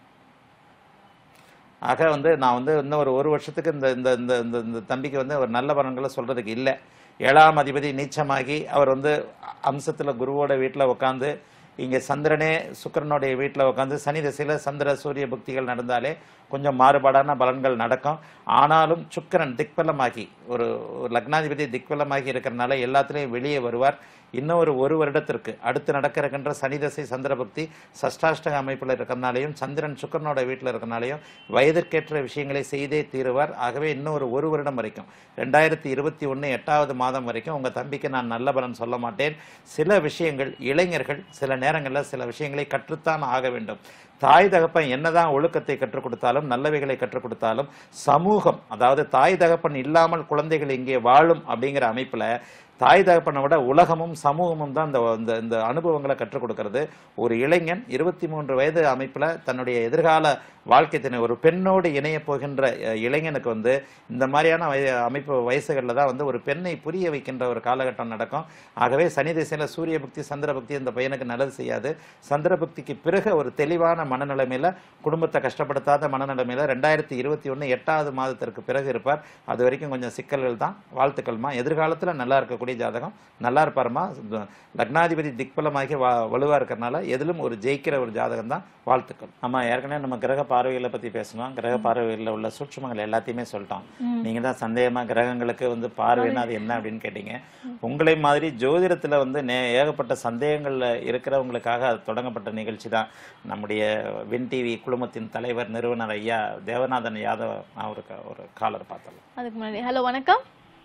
Speaker 3: ஆக வந்து நான் வந்து இன்னும் ஒரு ஒரு வருஷத்துக்கு இந்த இந்த இந்த இந்த இந்த தம்பிக்கு வந்து ஒரு நல்ல பலன்களை சொல்றதுக்கு இல்லை ஏழாம் அதிபதி நீச்சமாகி அவர் வந்து அம்சத்துல குருவோட வீட்டில் உட்காந்து இங்கே சந்திரனே சுக்கிரனுடைய வீட்டில் உட்காந்து சனி திசையில் சந்திர சூரிய புக்திகள் நடந்தாலே கொஞ்சம் மாறுபாடான பலன்கள் நடக்கும் ஆனாலும் சுக்கிரன் திக்பலமாகி ஒரு ஒரு லக்னாதிபதி திக்பலமாகி இருக்கிறனால எல்லாத்துலேயும் வெளியே வருவார் இன்னும் ஒரு ஒரு வருடத்திற்கு அடுத்து நடக்க இருக்கின்ற சனி தசை சந்திர பக்தி சஷ்டாஷ்டக அமைப்பில் இருக்கிறனாலையும் சந்திரன் சுக்கரனோட வீட்டில் இருக்கிறனாலையும் வயதிற்கேற்ற விஷயங்களை செய்தே தீருவார் ஆகவே இன்னும் ஒரு ஒரு வருடம் வரைக்கும் ரெண்டாயிரத்தி இருபத்தி ஒன்று எட்டாவது மாதம் வரைக்கும் உங்கள் தம்பிக்கு நான் நல்ல பலன் சொல்ல மாட்டேன் சில விஷயங்கள் இளைஞர்கள் சில நேரங்களில் சில விஷயங்களை கற்றுத்தான் ஆக வேண்டும் தாய் தகப்பன் என்னதான் ஒழுக்கத்தை கற்றுக் கொடுத்தாலும் நல்லவைகளை கற்றுக் கொடுத்தாலும் சமூகம் அதாவது தாய் தகப்பன் இல்லாமல் குழந்தைகள் இங்கே வாழும் அப்படிங்கிற அமைப்புல தாய் தகப்பனை விட உலகமும் சமூகமும் தான் இந்த இந்த இந்த அனுபவங்களை கற்றுக் கொடுக்கிறது ஒரு இளைஞன் இருபத்தி மூன்று வயது அமைப்புல தன்னுடைய எதிர்கால வாழ்க்கை தினை ஒரு பெண்ணோடு இணைய போகின்ற அஹ், இளைஞனுக்கு வந்து இந்த மாதிரியான வய அமைப்பு வயசுகளில் தான் வந்து ஒரு பெண்ணை புரிய வைக்கின்ற ஒரு காலகட்டம் நடக்கும் ஆகவே சனி திசையில சூரிய பக்தி சந்திர பக்தி இந்த பையனுக்கு நல்லது செய்யாது சந்திர பக்திக்கு பிறகு ஒரு தெளிவான மனநிலைமையில குடும்பத்தை கஷ்டப்படுத்தாத மனநிலைமையில ரெண்டாயிரத்தி இருபத்தி ஒன்று எட்டாவது மாதத்திற்கு பிறகு இருப்பார் அது வரைக்கும் கொஞ்சம் சிக்கல்கள் தான் வாழ்த்துக்கள்மா எதிர்காலத்துல நல்லா இருக்கக்கூடிய ஜாதகம் நல்லா இருப்பாருமா லக்னாதிபதி திக்பலமாகி வா வலுவா இருக்கிறனால எதிலும் ஒரு ஜெயிக்கிற ஒரு ஜாதகம் தான் வாழ்த்துக்கள் ஆமா ஏற்கனவே நம்ம கிரக பார்வைகளை பத்தி பேசணும் கிரக பார்வைகளில் உள்ள சூட்சுமங்கள் எல்லாத்தையுமே சொல்லிட்டோம் நீங்க தான் சந்தேகமா கிரகங்களுக்கு வந்து பார்வைன்னா அது என்ன அப்படின்னு கேட்டீங்க உங்களை மாதிரி ஜோதிடத்துல வந்து நே ஏகப்பட்ட சந்தேகங்கள்ல இருக்கிறவங்களுக்காக அது தொடங்கப்பட்ட நிகழ்ச்சி தான் நம்முடைய வின் டிவி குழுமத்தின் தலைவர் நிறுவனர் ஐயா தேவநாதன் யாதவ் நான் ஒரு க- ஒரு காலர் பார்த்தோம்
Speaker 1: அதுக்கு முன்னாடி ஹலோ வணக்கம்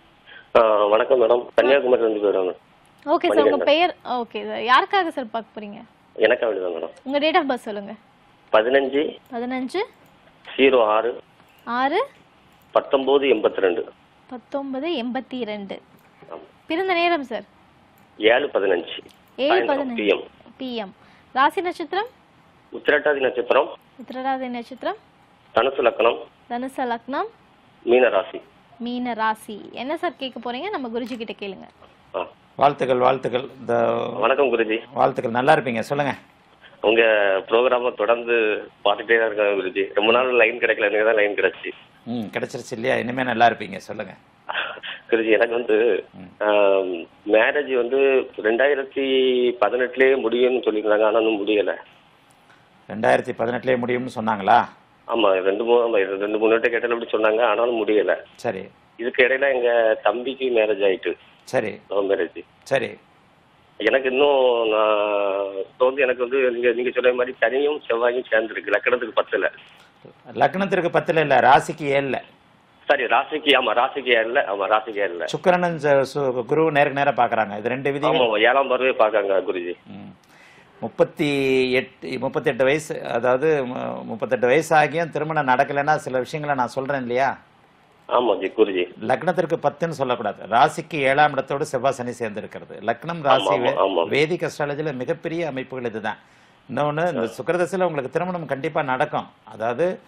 Speaker 8: ஆ, வணக்கம் மேடம் கன்னியாகுமரி இருந்து போயிடுவாங்க
Speaker 1: ஓகே சார் உங்க பெயர் ஓகே சார் யாருக்காக சார் பார்க்க போறீங்க
Speaker 8: எனக்கா வேண்டியதான் மேடம்
Speaker 1: உங்க டேட் ஆஃப் பர்த் சொல்லுங்க
Speaker 8: பதினஞ்சு
Speaker 1: பதினஞ்சு
Speaker 8: ஜீரோ ஆறு
Speaker 1: ஆறு
Speaker 8: பத்தொம்போது எண்பத்தி ரெண்டு
Speaker 1: பத்தொன்பது எண்பத்தி ரெண்டு பிறந்த நேரம் சார்
Speaker 8: ஏழு பதினஞ்சு
Speaker 1: ஏழு
Speaker 8: சாயந்தரம்
Speaker 1: பதினஞ்சு
Speaker 8: பிஎம்
Speaker 1: பிஎம் ராசி நட்சத்திரம்
Speaker 8: உத்திரட்டாதி நட்சத்திரம்
Speaker 1: உத்திரராதி நட்சத்திரம்
Speaker 8: தனுசு லக்கணம்
Speaker 1: தனுச லக்னம்
Speaker 8: மீன ராசி
Speaker 1: மீன ராசி என்ன சார் கேட்க போறீங்க நம்ம குருஜி கிட்ட கேளுங்க
Speaker 8: ஆ.
Speaker 3: வாழ்த்துக்கள் வாழ்த்துக்கள் இந்த
Speaker 8: வணக்கம் குருஜி
Speaker 3: வாழ்த்துக்கள் நல்லா இருப்பீங்க சொல்லுங்க
Speaker 8: உங்க ப்ரோக்ராம தொடர்ந்து பார்த்துட்டே தான் இருக்காங்க குருஜி ரொம்ப நாள் லைன் கிடைக்கல எனக்கு தான் லைன் கிடைச்சி
Speaker 3: ம் கிடைச்சிருச்சு இல்லையா இனிமே நல்லா இருப்பீங்க சொல்லுங்க
Speaker 8: குருஜி எனக்கு வந்து மேரேஜ் வந்து ரெண்டாயிரத்தி பதினெட்டுலயே முடியும்னு சொல்லியிருந்தாங்க ஆனா இன்னும் முடியல
Speaker 3: ரெண்டாயிரத்தி பதினெட்டுலேயே முடியும்னு சொன்னாங்களா
Speaker 8: ஆமா ரெண்டு மூணு ஆமா, ரெண்டு மூணு வாட்டி கேட்டாலும் அப்படி சொன்னாங்க ஆனாலும் முடியல
Speaker 3: சரி
Speaker 8: இதுக்கு இடையில எங்க தம்பிக்கு மேரேஜ் ஆயிட்டு
Speaker 3: சரி
Speaker 8: லவ் மேரேஜ்
Speaker 3: சரி
Speaker 8: எனக்கு இன்னும் நான் இப்போ வந்து எனக்கு வந்து நீங்க நீங்க சொன்ன மாதிரி சனியும் செவ்வாயும் சேர்ந்துருக்கு லக்கணத்துக்கு பத்துல
Speaker 3: லக்னத்திற்கு பத்துல இல்ல ராசிக்கு ஏழுல
Speaker 8: சரி ராசிக்கு ஆமா ராசிக்கு ஏழுல ஆமா ராசிக்கு ஏழுல
Speaker 3: சுக்கிரனும் ச- சு- குரு நேருக்கு நேரா பாக்குறாங்க இது ரெண்டு
Speaker 8: ஆமா
Speaker 3: விதிகள்
Speaker 8: ஆமா, ஏழாம் பருவே பாக்காங்க குருஜி
Speaker 3: ம். முப்பத்தி எட்டு முப்பத்தெட்டு வயசு அதாவது மு- முப்பத்தெட்டு வயசு ஆகியும் திருமணம் நடக்கலைன்னா சில விஷயங்களை நான் சொல்றேன் இல்லையா
Speaker 8: ஆமா ஜி குருஜி
Speaker 3: லக்னத்திற்கு பத்துன்னு சொல்லக்கூடாது ராசிக்கு ஏழாம் இடத்தோடு செவ்வாய் சனி சேர்ந்து இருக்கிறது லக்னம் ராசி
Speaker 8: ஆமா,
Speaker 3: வே-
Speaker 8: ஆமா.
Speaker 3: வேதிக் அஸ்ட்ராலஜில மிகப்பெரிய அமைப்புகள் இதுதான் இன்னொன்னு இந்த சுக்கிரதசையில உங்களுக்கு திருமணம் கண்டிப்பா நடக்கும் அதாவது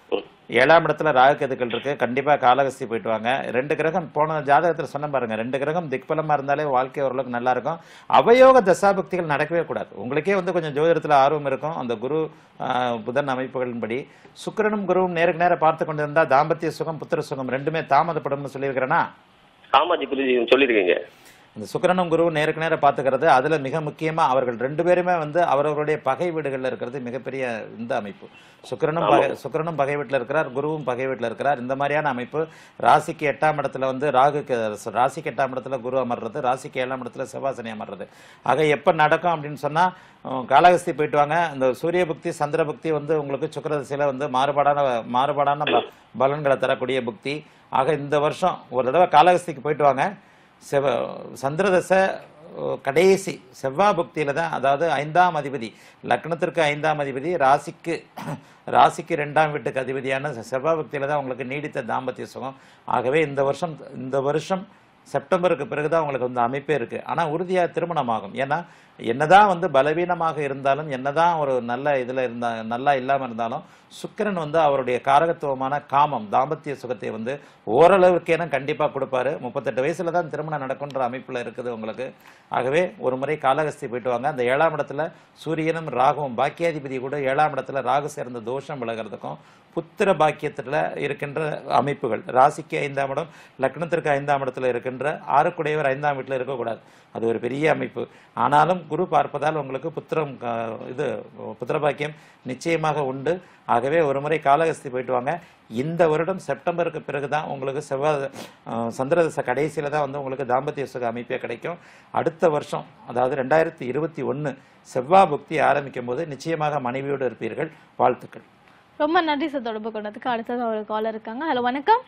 Speaker 3: ஏழாம் இடத்துல ராகு கேதுக்கள் இருக்கு கண்டிப்பா காலகஸ்தி போயிட்டு வாங்க ரெண்டு கிரகம் போன ஜாதகத்துல சொன்ன பாருங்க ரெண்டு கிரகம் திக்பலமா இருந்தாலே வாழ்க்கை ஓரளவுக்கு நல்லா இருக்கும் அவயோக தசாபக்திகள் நடக்கவே கூடாது உங்களுக்கே வந்து கொஞ்சம் ஜோதிடத்துல ஆர்வம் இருக்கும் அந்த குரு ஆஹ், புதன் அமைப்புகளின்படி சுக்கிரனும் குருவும் நேருக்கு நேர பார்த்து கொண்டிருந்தா தாம்பத்திய சுகம் புத்திர சுகம் ரெண்டுமே தாமதப்படும்னு சொல்லியிருக்கிறேன்னா
Speaker 8: ஆமாஜி குருஜி சொல்லியிருக்கீங்க
Speaker 3: இந்த சுக்கிரனும் குருவும் நேருக்கு நேரம் பார்த்துக்கிறது அதுல மிக முக்கியமா அவர்கள் ரெண்டு பேருமே வந்து அவரவருடைய பகை வீடுகள்ல இருக்கிறது மிகப்பெரிய இந்த அமைப்பு சுக்கிரனும் பகை சுக்கிரனும் பகை வீட்டுல இருக்கிறார் குருவும் பகை வீட்டுல இருக்கிறார் இந்த மாதிரியான அமைப்பு ராசிக்கு எட்டாம் இடத்துல வந்து ராகுக்கு ராசிக்கு எட்டாம் இடத்துல குரு அமர்றது ராசிக்கு ஏழாம் இடத்துல செவ்வாசனி அமர்றது ஆக எப்ப நடக்கும் அப்படின்னு சொன்னா அஹ், காளகஸ்தி போயிட்டு வாங்க இந்த சூரிய புக்தி சந்திர புக்தி வந்து உங்களுக்கு சுக்கிர திசையில வந்து மாறுபாடான மாறுபாடான ப- பலன்களை தரக்கூடிய புக்தி ஆக இந்த வருஷம் ஒரு தடவை காளகஸ்திக்கு போயிட்டு வாங்க செவ சந்திரதசை அஹ், கடைசி செவ்வாய் புக்தியில தான் அதாவது ஐந்தாம் அதிபதி லக்னத்திற்கு ஐந்தாம் அதிபதி ராசிக்கு ராசிக்கு ரெண்டாம் வீட்டுக்கு அதிபதியான செ- செவ்வாய் புக்தியில தான் உங்களுக்கு நீடித்த தாம்பத்திய சுகம் ஆகவே இந்த வருஷம் இந்த வருஷம் செப்டம்பருக்கு பிறகுதான் உங்களுக்கு வந்து அமைப்பே இருக்கு ஆனா உறுதியா திருமணம் ஆகும் ஏன்னா என்னதான் வந்து பலவீனமாக இருந்தாலும் என்னதான் ஒரு நல்ல இதுல இருந்தா நல்லா இல்லாம இருந்தாலும் சுக்கிரன் வந்து அவருடைய காரகத்துவமான காமம் தாம்பத்திய சுகத்தை வந்து ஓரளவுக்கேனும் கண்டிப்பா கொடுப்பாரு முப்பத்தெட்டு வயசுல தான் திருமணம் நடக்குன்ற அமைப்புல இருக்குது உங்களுக்கு ஆகவே ஒரு முறை காலகஸ்தி போயிட்டு வாங்க அந்த ஏழாம் இடத்துல சூரியனும் ராகுவும் பாக்கியாதிபதி கூட ஏழாம் இடத்துல ராகு சேர்ந்த தோஷம் விலகிறதுக்கும் புத்திர பாக்கியத்துல இருக்கின்ற அமைப்புகள் ராசிக்கு ஐந்தாம் இடம் லக்னத்திற்கு ஐந்தாம் இடத்துல இருக்கின்ற ஆறுக்குடையவர் ஐந்தாம் வீட்டில் இருக்கக்கூடாது அது ஒரு பெரிய அமைப்பு ஆனாலும் குரு பார்ப்பதால் உங்களுக்கு புத்திரம் க- இது புத்திர பாக்கியம் நிச்சயமாக உண்டு ஆகவே ஒரு முறை காலகஸ்தி போயிட்டு வாங்க இந்த வருடம் செப்டம்பருக்கு பிறகு தான் உங்களுக்கு செவ்வாய் அஹ், சந்திரதசை கடைசியில தான் வந்து உங்களுக்கு தாம்பத்திய சுக அமைப்பே கிடைக்கும் அடுத்த வருஷம் அதாவது ரெண்டாயிரத்தி இருபத்தி ஒன்று செவ்வாய் புக்தி ஆரம்பிக்கும் போது நிச்சயமாக மனைவியோடு இருப்பீர்கள் வாழ்த்துக்கள்
Speaker 1: ரொம்ப நன்றி சார் தொடர்பு கொண்டதுக்கு அடுத்தது ஒரு காலர் இருக்காங்க ஹலோ வணக்கம்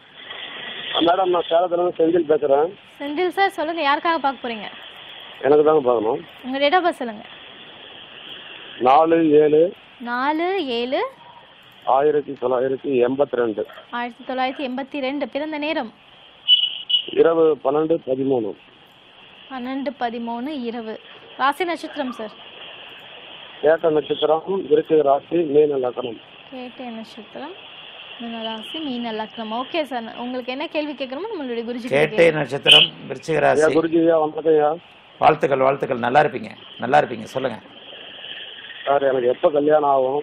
Speaker 9: மேடம் நான் சேலத்துலேருந்து செந்தில் பேசுகிறேன்
Speaker 1: செந்தில் சார் சொல்லுங்க யாருக்காக பார்க்க போறீங்க
Speaker 9: எனக்கு தாங்க பார்க்கணும்
Speaker 1: உங்க டேட் ஆஃப் பர்த் சொல்லுங்க
Speaker 9: நாலு ஏழு
Speaker 1: நாலு ஏழு
Speaker 9: ஆயிரத்தி தொள்ளாயிரத்தி எண்பத்தி ரெண்டு
Speaker 1: ஆயிரத்தி தொள்ளாயிரத்தி எண்பத்தி ரெண்டு பிறந்த நேரம்
Speaker 9: இரவு பன்னெண்டு பதிமூணு
Speaker 1: பன்னெண்டு பதிமூணு இரவு ராசி நட்சத்திரம் சார்
Speaker 9: கேட்ட நட்சத்திரம் விருச்சிக ராசி மீன லக்கணம்
Speaker 1: கேட்டை நட்சத்திரம் மீன ராசி மீன லக்னம் ஓகே சார் உங்களுக்கு என்ன கேள்வி கேட்கணுமோ நம்மளுடைய குருஜி கிட்ட
Speaker 3: கேட்டை நட்சத்திரம் விருச்சிக ராசி
Speaker 9: ஐயா குருஜியா வணக்கம்யா
Speaker 3: வாழ்த்துக்கள் வாழ்த்துக்கள் நல்லா இருப்பீங்க நல்லா இருப்பீங்க சொல்லுங்க
Speaker 9: சார் எனக்கு எப்போ கல்யாணம் ஆகும்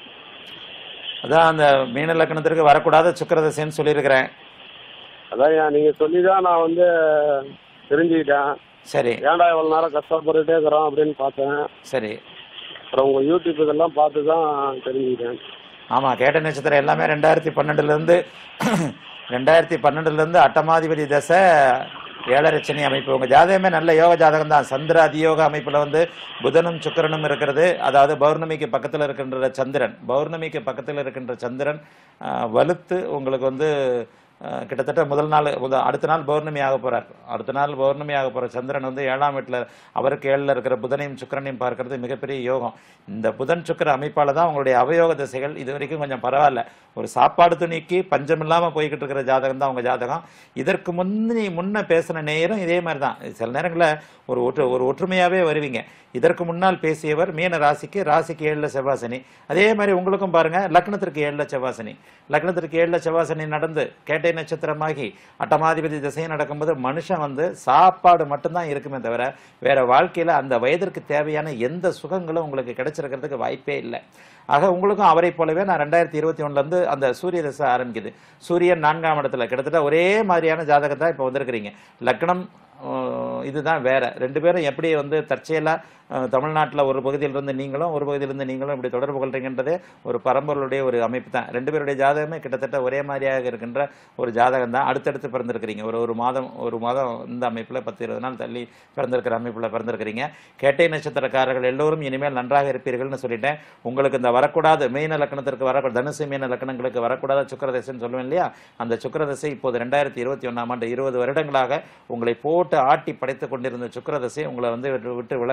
Speaker 3: அதான் அந்த மீன லக்னத்திற்கு வரக்கூடாத சுக்கிரதசைன்னு சொல்லியிருக்கிறேன்
Speaker 9: அதான் நீங்கள் சொல்லி தான் நான் வந்து தெரிஞ்சுக்கிட்டேன்
Speaker 3: சரி
Speaker 9: ஏன்டா இவ்வளோ நேரம் கஷ்டப்பட்டுட்டே இருக்கிறோம் அப்படின்னு பார்த்தேன்
Speaker 3: சரி
Speaker 9: அப்புறம் உங்கள் யூடியூப் இதெல்லாம் பார்த்து தான் தெரிஞ்சுக்கிட்டேன்
Speaker 3: ஆமா கேட்ட நட்சத்திரம் எல்லாமே ரெண்டாயிரத்தி பன்னெண்டுல இருந்து ரெண்டாயிரத்தி பன்னெண்டுல இருந்து அட்டமாதிபதி தசை ஏழரை சனி அமைப்பு உங்க ஜாதகமே நல்ல யோக ஜாதகம் தான் சந்திர அதியோக அமைப்புல வந்து புதனும் சுக்கிரனும் இருக்கிறது அதாவது பௌர்ணமிக்கு பக்கத்துல இருக்கின்ற சந்திரன் பௌர்ணமிக்கு பக்கத்துல இருக்கின்ற சந்திரன் ஆஹ், வலுத்து உங்களுக்கு வந்து ஆஹ், கிட்டத்தட்ட முதல் நாள் முத- அடுத்த நாள் பௌர்ணமி ஆக போறார் அடுத்த நாள் பௌர்ணமி ஆக போற சந்திரன் வந்து ஏழாம் வீட்டுல அவருக்கு ஏழுல இருக்கிற புதனையும் சுக்கிரனையும் பார்க்கறது மிகப்பெரிய யோகம் இந்த புதன் சுக்கிர அமைப்பால தான் உங்களுடைய அவயோக திசைகள் இது வரைக்கும் கொஞ்சம் பரவாயில்ல ஒரு சாப்பாடு துணிக்கு பஞ்சம் இல்லாம போய்கிட்டு இருக்கிற ஜாதகம் தான் உங்க ஜாதகம் இதற்கு முன்னி முன்ன பேசின நேரம் இதே மாதிரி தான் சில நேரங்களில் ஒரு ஒற்று ஒரு ஒற்றுமையாவே வருவீங்க இதற்கு முன்னால் பேசியவர் மீன ராசிக்கு ராசிக்கு ஏழுல செவ்வாசனி அதே மாதிரி உங்களுக்கும் பாருங்க லக்னத்திற்கு ஏழுல செவ்வாசனி லக்னத்திற்கு ஏழுல செவ்வாசனி நடந்து கேட்டை நட்சத்திரமாகி அட்டமாதிபதி திசையும் நடக்கும்போது மனுஷன் வந்து சாப்பாடு மட்டும்தான் இருக்குமே தவிர வேற வாழ்க்கையில அந்த வயதிற்கு தேவையான எந்த சுகங்களும் உங்களுக்கு கிடைச்சிருக்கிறதுக்கு வாய்ப்பே இல்லை ஆக உங்களுக்கும் அவரை போலவே நான் ரெண்டாயிரத்தி இருபத்தி ஒண்ணுல இருந்து அந்த சூரிய தசை ஆரம்பிக்குது சூரியன் நான்காம் இடத்துல கிட்டத்தட்ட ஒரே மாதிரியான ஜாதகத்தை இப்போ வந்திருக்கிறீங்க லக்னம் அஹ், இதுதான் வேற ரெண்டு பேரும் எப்படி வந்து தற்செயலா அஹ், தமிழ்நாட்டுல ஒரு பகுதியிலிருந்து நீங்களும் ஒரு பகுதியிலிருந்து நீங்களும் இப்படி தொடர்பு கொள்றீங்கன்றதே ஒரு பரம்பரையுடைய ஒரு அமைப்பு தான் ரெண்டு பேருடைய ஜாதகமே கிட்டத்தட்ட ஒரே மாதிரியாக இருக்கின்ற ஒரு ஜாதகம் தான் அடுத்தடுத்து பிறந்திருக்கிறீங்க ஒரு ஒரு மாதம் ஒரு மாதம் இந்த அமைப்புல பத்து இருபது நாள் தள்ளி பிறந்திருக்கிற அமைப்புல பிறந்திருக்கிறீங்க கேட்டை நட்சத்திரக்காரர்கள் எல்லோரும் இனிமேல் நன்றாக இருப்பீர்கள்னு சொல்லிட்டேன் உங்களுக்கு இந்த வரக்கூடாது மீன லக்கணத்திற்கு வரக்கூடாது தனுசு மீன லக்கணங்களுக்கு வரக்கூடாத சுக்கரதசைன்னு சொல்லுவேன் இல்லையா அந்த சுக்கரதசை இப்போது ரெண்டாயிரத்தி இருபத்தி ஒன்றாம் ஆண்டு இருபது வருடங்களாக உங்களை போட்டு ஆட்டி படைத்துக் கொண்டிருந்த சுக்கரதசை உங்களை வந்து விட்டு விட்டு விலகப் போகிறது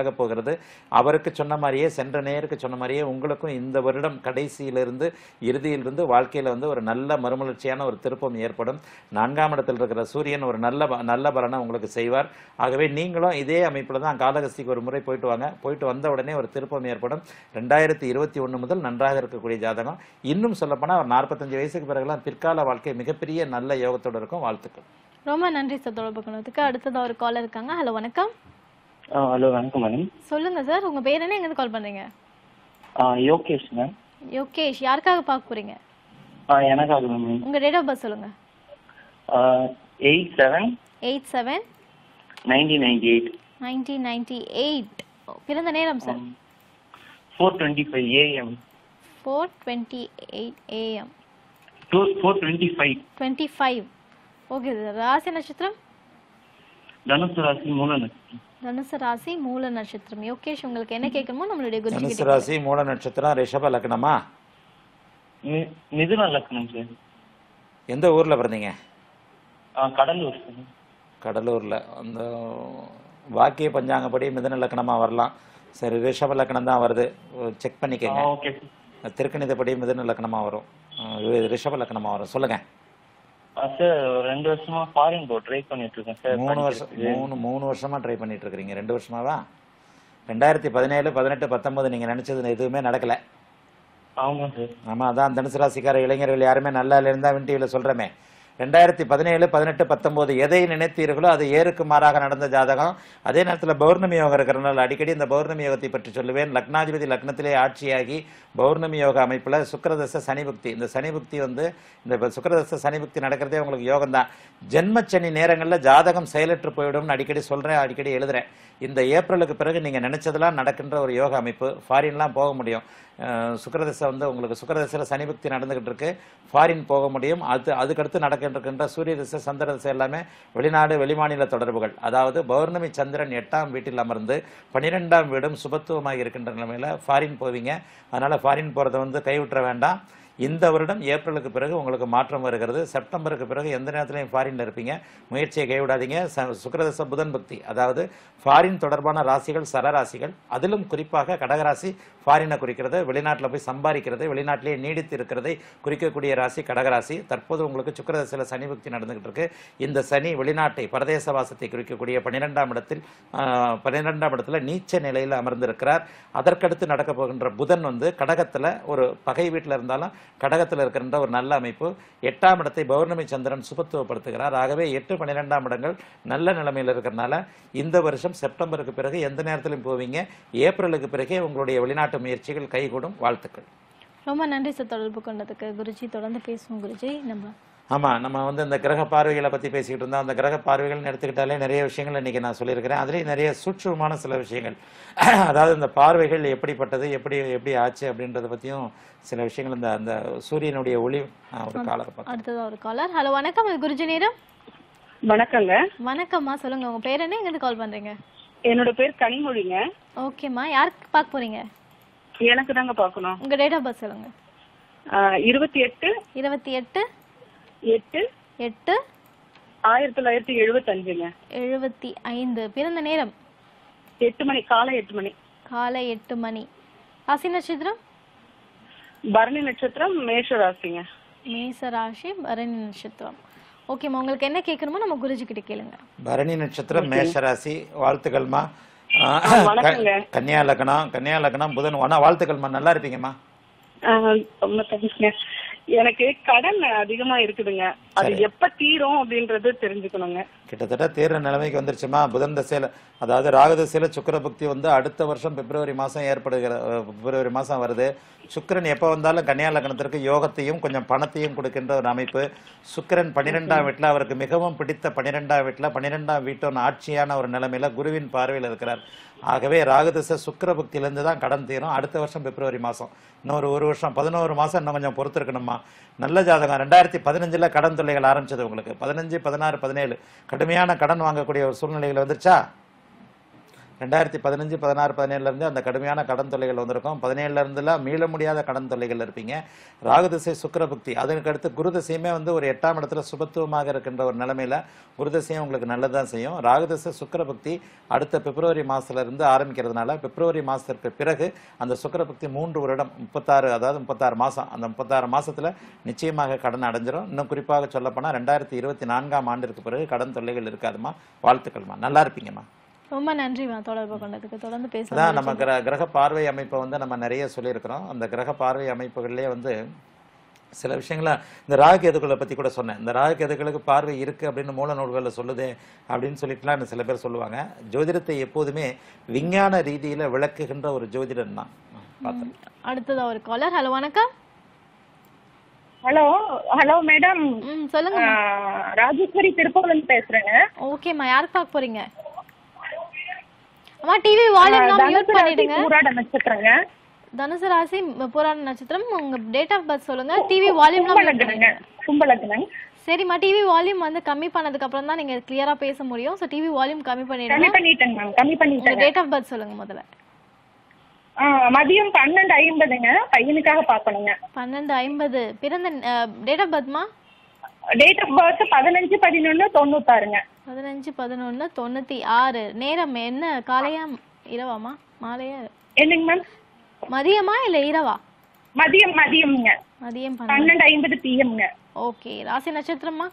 Speaker 3: வருது அவருக்கு சொன்ன மாதிரியே சென்ற நேருக்கு சொன்ன மாதிரியே உங்களுக்கும் இந்த வருடம் கடைசியிலிருந்து இறுதியிலிருந்து வாழ்க்கையில் வந்து ஒரு நல்ல மறுமலர்ச்சியான ஒரு திருப்பம் ஏற்படும் நான்காம் இடத்தில் இருக்கிற சூரியன் ஒரு நல்ல ப- நல்ல பலனை உங்களுக்கு செய்வார் ஆகவே நீங்களும் இதே அமைப்பில் தான் காலகஸ்திக்கு ஒரு முறை போயிட்டு வாங்க போயிட்டு வந்த உடனே ஒரு திருப்பம் ஏற்படும் ரெண்டாயிரத்தி இருபத்தி ஒன்று முதல் நன்றாக இருக்கக்கூடிய ஜாதகம் இன்னும் சொல்லப்போனால் ஒரு நாற்பத்தஞ்சு வயசுக்கு பிறகுலாம் பிற்கால வாழ்க்கை மிகப்பெரிய நல்ல யோகத்தோடு இருக்கும் வாழ்த்துக்கள்
Speaker 1: ரொம்ப நன்றி சார் தொடர்பு கொண்டதுக்கு அடுத்ததா ஒரு காலர் இருக்காங்க ஹலோ வணக்கம்
Speaker 10: ஆ ஹலோ வணக்கம் மேடம்
Speaker 1: சொல்லுங்க சார் உங்க பேர் என்ன எங்க கால் பண்றீங்க
Speaker 10: ஆ யோகேஷ் மேம்
Speaker 1: யோகேஷ் யாருக்காக பார்க்க போறீங்க
Speaker 10: ஆ எனக்காக மேம்
Speaker 1: உங்க டேட் ஆஃப் பர்த் சொல்லுங்க
Speaker 10: eight seven
Speaker 1: eight seven
Speaker 10: nineteen ninety eight
Speaker 1: nineteen ninety eight பிறந்த நேரம் sir
Speaker 10: four twenty five AM
Speaker 1: four twenty eight AM
Speaker 10: four four twenty five
Speaker 1: twenty five okay sir ராசி நட்சத்திரம்
Speaker 10: தனுசு ராசி மூல நட்சத்திரம்
Speaker 1: தனுசு ராசி மூல நட்சத்திரம் யோகேஷ் உங்களுக்கு என்ன கேட்கணுமோ நம்மளுடைய குருஜி
Speaker 3: தனுசு
Speaker 1: கிட்ட
Speaker 3: ராசி மூல நட்சத்திரம் ரிஷப லக்னமா
Speaker 10: மி- மிதுன லக்னம் சார்
Speaker 3: எந்த ஊரில் பிறந்தீங்க
Speaker 10: ஆ கடலூர் சார்
Speaker 3: கடலூரில் அந்த வாக்கிய பஞ்சாங்கப்படி மிதன லக்னமாக வரலாம் சரி ரிஷப லக்னம் தான் வருது செக் பண்ணிக்கங்க
Speaker 10: ஆ ஓகே சார்
Speaker 3: திருக்கணிதப்படி மிதன லக்னமாக வரும் அஹ் இது ரிஷப லக்னமாக வரும் சொல்லுங்க
Speaker 10: ஆ சார் ஒரு ரெண்டு வருஷமா ஃபாரின் போர்ட் ட்ரை பண்ணிட்டு இருக்கேன் சார்
Speaker 3: மூணு வருஷம் மூணு மூணு வருஷமா ட்ரை பண்ணிட்டு இருக்கிறீங்க ரெண்டு வருஷமாவா ரெண்டாயிரத்தி பதினேழு பதினெட்டு பத்தொன்பது நீங்க நினைச்சது எதுவுமே நடக்கல
Speaker 10: ஆமாம் சார்
Speaker 3: ஆமா அதான் தனுசு ராசிக்கார இளைஞர்கள் யாருமே நல்லா இருந்தா வின் டிவியில் சொல்றமே ரெண்டாயிரத்தி பதினேழு பதினெட்டு பத்தொன்பது எதை நினைத்தீர்களோ அது ஏறுக்கு மாறாக நடந்த ஜாதகம் அதே நேரத்தில் பௌர்ணமி யோகம் இருக்கிறனால அடிக்கடி இந்த பௌர்ணமி யோகத்தை பற்றி சொல்லுவேன் லக்னாதிபதி லக்னத்திலே ஆட்சியாகி பௌர்ணமி யோக அமைப்பில் சுக்கிரதச சனி புக்தி இந்த சனி புக்தி வந்து இந்த இப்ப சுக்கிரதச சனி புக்தி நடக்கிறதே உங்களுக்கு யோகம் தான் ஜென்மச்சனி நேரங்களில் ஜாதகம் செயலற்று போயிடும்னு அடிக்கடி சொல்கிறேன் அடிக்கடி எழுதுறேன் இந்த ஏப்ரலுக்கு பிறகு நீங்கள் நினைச்சதெல்லாம் நடக்கின்ற ஒரு யோக அமைப்பு ஃபாரின்லாம் போக முடியும் அஹ் சுக்கிரதசை வந்து உங்களுக்கு சுக்கிரதசையில் சனி புக்தி நடந்துகிட்டு இருக்கு ஃபாரின் போக முடியும் அது அதுக்கடுத்து நடக்கின்ற சூரிய திசை சந்திர திசை எல்லாமே வெளிநாடு வெளிமாநில தொடர்புகள் அதாவது பௌர்ணமி சந்திரன் எட்டாம் வீட்டில் அமர்ந்து பன்னிரெண்டாம் வீடும் சுபத்துவமாக இருக்கின்ற நிலைமையில் ஃபாரின் போவீங்க அதனால் ஃபாரின் போகிறத வந்து கைவிட்டுற வேண்டாம் இந்த வருடம் ஏப்ரலுக்கு பிறகு உங்களுக்கு மாற்றம் வருகிறது செப்டம்பருக்கு பிறகு எந்த நேரத்திலையும் ஃபாரின்ல இருப்பீங்க முயற்சியை கைவிடாதீங்க ச- சுக்கிரதச புதன் பக்தி அதாவது ஃபாரின் தொடர்பான ராசிகள் சரராசிகள் அதிலும் குறிப்பாக கடகராசி ஃபாரினை குறிக்கிறது வெளிநாட்டில் போய் சம்பாதிக்கிறது வெளிநாட்டிலேயே நீடித்து இருக்கிறதை குறிக்கக்கூடிய ராசி கடகராசி தற்போது உங்களுக்கு சுக்கிரதசையில் சனி பக்தி நடந்துகிட்டு இருக்கு இந்த சனி வெளிநாட்டை பரதேச வாசத்தை குறிக்கக்கூடிய பன்னிரெண்டாம் இடத்தில் ஆஹ், பன்னிரெண்டாம் இடத்துல நீச்ச நிலையில் அமர்ந்திருக்கிறார் அதற்கடுத்து நடக்க போகின்ற புதன் வந்து கடகத்தில் ஒரு பகை வீட்டில் இருந்தாலும் கடகத்தில் இருக்கின்ற ஒரு நல்ல அமைப்பு எட்டாம் இடத்தை பௌர்ணமி சந்திரன் சுபத்துவப்படுத்துகிறார் ஆகவே எட்டு பன்னிரெண்டாம் இடங்கள் நல்ல நிலைமையில் இருக்கிறனால இந்த வருஷம் செப்டம்பருக்கு பிறகு எந்த நேரத்திலும் போவீங்க ஏப்ரலுக்கு பிறகே உங்களுடைய வெளிநாட்டு முயற்சிகள் கைகூடும் வாழ்த்துக்கள்
Speaker 1: ரொம்ப நன்றி சார் தொடர்பு கொண்டதுக்கு குருஜி தொடர்ந்து பேசுவோம் குருஜி நம்ம
Speaker 3: ஆமாம் நம்ம வந்து இந்த கிரக பார்வைகளை பற்றி பேசிக்கிட்டு இருந்தோம் அந்த கிரக பார்வைகள்னு எடுத்துக்கிட்டாலே நிறைய விஷயங்கள் இன்றைக்கி நான் சொல்லியிருக்கிறேன் அதுலேயும் நிறைய சூட்சுமமான சில விஷயங்கள் அதாவது இந்த பார்வைகள் எப்படிப்பட்டது எப்படி எப்படி ஆச்சு அப்படின்றத பற்றியும் சில விஷயங்கள் இந்த அந்த சூரியனுடைய ஒளி ஆ, ஒரு காலரை பார்த்து
Speaker 1: அடுத்ததா ஒரு காலர் ஹலோ வணக்கம் இது குருஜி நேரம்
Speaker 6: வணக்கங்க
Speaker 1: வணக்கம்மா சொல்லுங்க உங்க பேர் என்ன எங்கிருந்து கால் பண்றீங்க
Speaker 6: என்னோட பேர் கனிமொழிங்க
Speaker 1: ஓகேம்மா யாருக்கு பார்க்க போறீங்க
Speaker 6: எனக்கு தாங்க பார்க்கணும்
Speaker 1: உங்க டேட் ஆஃப் பர்த் சொல்லுங்க
Speaker 6: இருபத்தி எட்டு
Speaker 1: இருபத்தி எட்டு
Speaker 6: எட்டு
Speaker 1: எட்டு
Speaker 6: ஆயிரத்தி தொள்ளாயிரத்தி எழுபத்தஞ்சுங்க
Speaker 1: எழுபத்தி ஐந்து பிறந்த நேரம்
Speaker 6: எட்டு மணி காலை எட்டு மணி
Speaker 1: காலை எட்டு மணி ராசி நட்சத்திரம்
Speaker 6: பரணி நட்சத்திரம் மேஷ ராசிங்க
Speaker 1: மேச ராசி பரணி நட்சத்திரம் ஓகேம்மா உங்களுக்கு என்ன கேட்கணுமோ நம்ம குருஜி கிட்ட கேளுங்க
Speaker 3: பரணி நட்சத்திரம் மேஷராசி வாழ்த்துக்கள்மா ஆ,
Speaker 6: வணக்கங்க.
Speaker 3: க- கன்னியா லக்னம் கன்னியா லக்னம் புதன் ஒன்னா வாழ்த்துக்கள்மா நல்லா இருப்பீங்கம்மா
Speaker 6: ஆஹ் ரொம்ப தேங்க்ஸ்ங்க எனக்கு கடன் அதிகமா இருக்குதுங்க அது
Speaker 3: சரி.
Speaker 6: எப்ப தீரும் அப்படின்றது தெரிஞ்சுக்கணுங்க
Speaker 3: கிட்டத்தட்ட தேர்ற நிலைமைக்கு வந்துருச்சுமா புதன் தசையில் அதாவது ராகு தசையில் சுக்கிர பக்தி வந்து அடுத்த வருஷம் பிப்ரவரி மாதம் ஏற்படுகிற அஹ், பிப்ரவரி மாதம் வருது சுக்கிரன் எப்போ வந்தாலும் கன்னியா லக்னத்திற்கு யோகத்தையும் கொஞ்சம் பணத்தையும் கொடுக்கின்ற ஒரு அமைப்பு சுக்கிரன் பன்னிரெண்டாம் வீட்டில் அவருக்கு மிகவும் பிடித்த பன்னிரெண்டாம் வீட்டில் பன்னிரெண்டாம் வீட்டோன் ஆட்சியான ஒரு நிலைமையில குருவின் பார்வையில் இருக்கிறார் ஆகவே ராகுதசை சுக்கிர பக்தியிலேருந்து தான் கடன் தீரும் அடுத்த வருஷம் பிப்ரவரி மாதம் இன்னொரு ஒரு வருஷம் பதினோரு மாதம் இன்னும் கொஞ்சம் பொறுத்திருக்கணுமா நல்ல ஜாதகம் ரெண்டாயிரத்தி பதினஞ்சில் கடன் தொல்லைகள் ஆரம்பிச்சது உங்களுக்கு பதினஞ்சு பதினாறு பதினேழு கடுமையான கடன் வாங்கக்கூடிய ஒரு சூழ்நிலைகள் வந்துருச்சா ரெண்டாயிரத்தி பதினஞ்சு பதினாறு பதினேழுலேருந்து அந்த கடுமையான கடன் தொல்லைகள் வந்திருக்கும் பதினேழுல இருந்துலாம் மீள முடியாத கடன் தொல்லைகள் இருப்பீங்க ராகு திசை சுக்கிர புக்தி அதற்கு அடுத்து குரு திசையுமே வந்து ஒரு எட்டாம் இடத்துல சுபத்துவமாக இருக்கின்ற ஒரு நிலைமையில குரு திசையும் உங்களுக்கு நல்லதான் செய்யும் ராகு திசை சுக்கிர புக்தி அடுத்த பிப்ரவரி மாசத்துல இருந்து ஆரம்பிக்கிறதுனால பிப்ரவரி மாசத்திற்கு பிறகு அந்த சுக்கிர புக்தி மூன்று வருடம் முப்பத்தாறு அதாவது முப்பத்தாறு மாசம் அந்த முப்பத்தாறு மாசத்துல நிச்சயமாக கடன் அடைஞ்சிரும் இன்னும் குறிப்பாக சொல்லப்போனால் ரெண்டாயிரத்தி இருபத்தி நான்காம் ஆண்டிற்கு பிறகு கடன் தொல்லைகள் இருக்காதுமா வாழ்த்துக்கள்மா நல்லா இருப்பீங்கம்மா
Speaker 1: ரொம்ப நன்றிமா தொடர்பு கொண்டதுக்கு தொடர்ந்து
Speaker 3: அதான்
Speaker 1: பேசலாம்
Speaker 3: நம்ம கிர கிரக பார்வை அமைப்பை வந்து நம்ம நிறைய சொல்லியிருக்கிறோம் அந்த கிரக பார்வை அமைப்புகள்லேயே வந்து சில விஷயங்கள இந்த ராகு கேதுக்களை பற்றி கூட சொன்னேன் இந்த ராகு கேதுக்களுக்கு பார்வை இருக்குது அப்படின்னு மூல நூல்களில் சொல்லுது அப்படின்னு சொல்லிட்டுலாம் சில பேர் சொல்லுவாங்க ஜோதிடத்தை எப்போதுமே விஞ்ஞான ரீதியில் விளக்குகின்ற ஒரு ஜோதிடன் தான் பார்த்தேன்
Speaker 1: அடுத்ததா ஒரு காலர் ஹலோ வணக்கம்
Speaker 11: ஹலோ ஹலோ மேடம்
Speaker 1: ம் சொல்லுங்க
Speaker 11: ராஜேஸ்வரி திருப்பூர்லேருந்து பேசுறேங்க
Speaker 1: ஓகேம்மா யாருக்கு பார்க்க போறீங்க அம்மா டிவி வால்யூம்
Speaker 11: ஆ,
Speaker 1: மியூட்
Speaker 11: தனுசு ராசி
Speaker 1: பண்ணிடுங்க
Speaker 11: பூராட நட்சத்திரங்க
Speaker 1: தனுசு ராசி ம- புராண நட்சத்திரம் உங்க டேட் ஆஃப் பர்த் சொல்லுங்க டிவி வால்யூம்லாம் மியூட்
Speaker 11: கும்பலக்னங்க
Speaker 1: பண்ணிடுங்க
Speaker 11: கும்பலக்னங்க
Speaker 1: சரிம்மா டிவி வால்யூம் வந்து கம்மி பண்ணதுக்கு அப்புறம் தான் நீங்க கிளியரா பேச முடியும் சோ டிவி வால்யூம் கம்மி
Speaker 11: கம்மி
Speaker 1: பண்ணிடுங்க
Speaker 11: பண்ணிட்டேங்க மேம் கம்மி
Speaker 1: உங்க
Speaker 11: பண்ணிட்டேங்க
Speaker 1: டேட் ஆஃப் பர்த் சொல்லுங்க முதல்ல
Speaker 11: ஆ, மதியம் பன்னெண்டு ஐம்பதுங்க பையனுக்காக பார்க்கணுங்க
Speaker 1: பன்னெண்டு ஐம்பது பிறந்த டேட் ஆஃப் பர்த்மா
Speaker 11: டேட் ஆஃப் பர்த் பதினஞ்சு பதினொன்று தொண்ணூத்தாறுங்க
Speaker 1: பதினஞ்சு பதினொன்னு தொண்ணூத்தி ஆறு நேரம் என்ன காலையா இரவாமா மாலையா
Speaker 11: என்னங்க மேம்
Speaker 1: மதியமா இல்ல இரவா
Speaker 11: மதியம் மதியம்ங்க
Speaker 1: மதியம் பன்னெண்டு
Speaker 11: பன்னெண்டு ஐம்பது பிஎம்ங்க
Speaker 1: ஓகே ராசி நட்சத்திரமா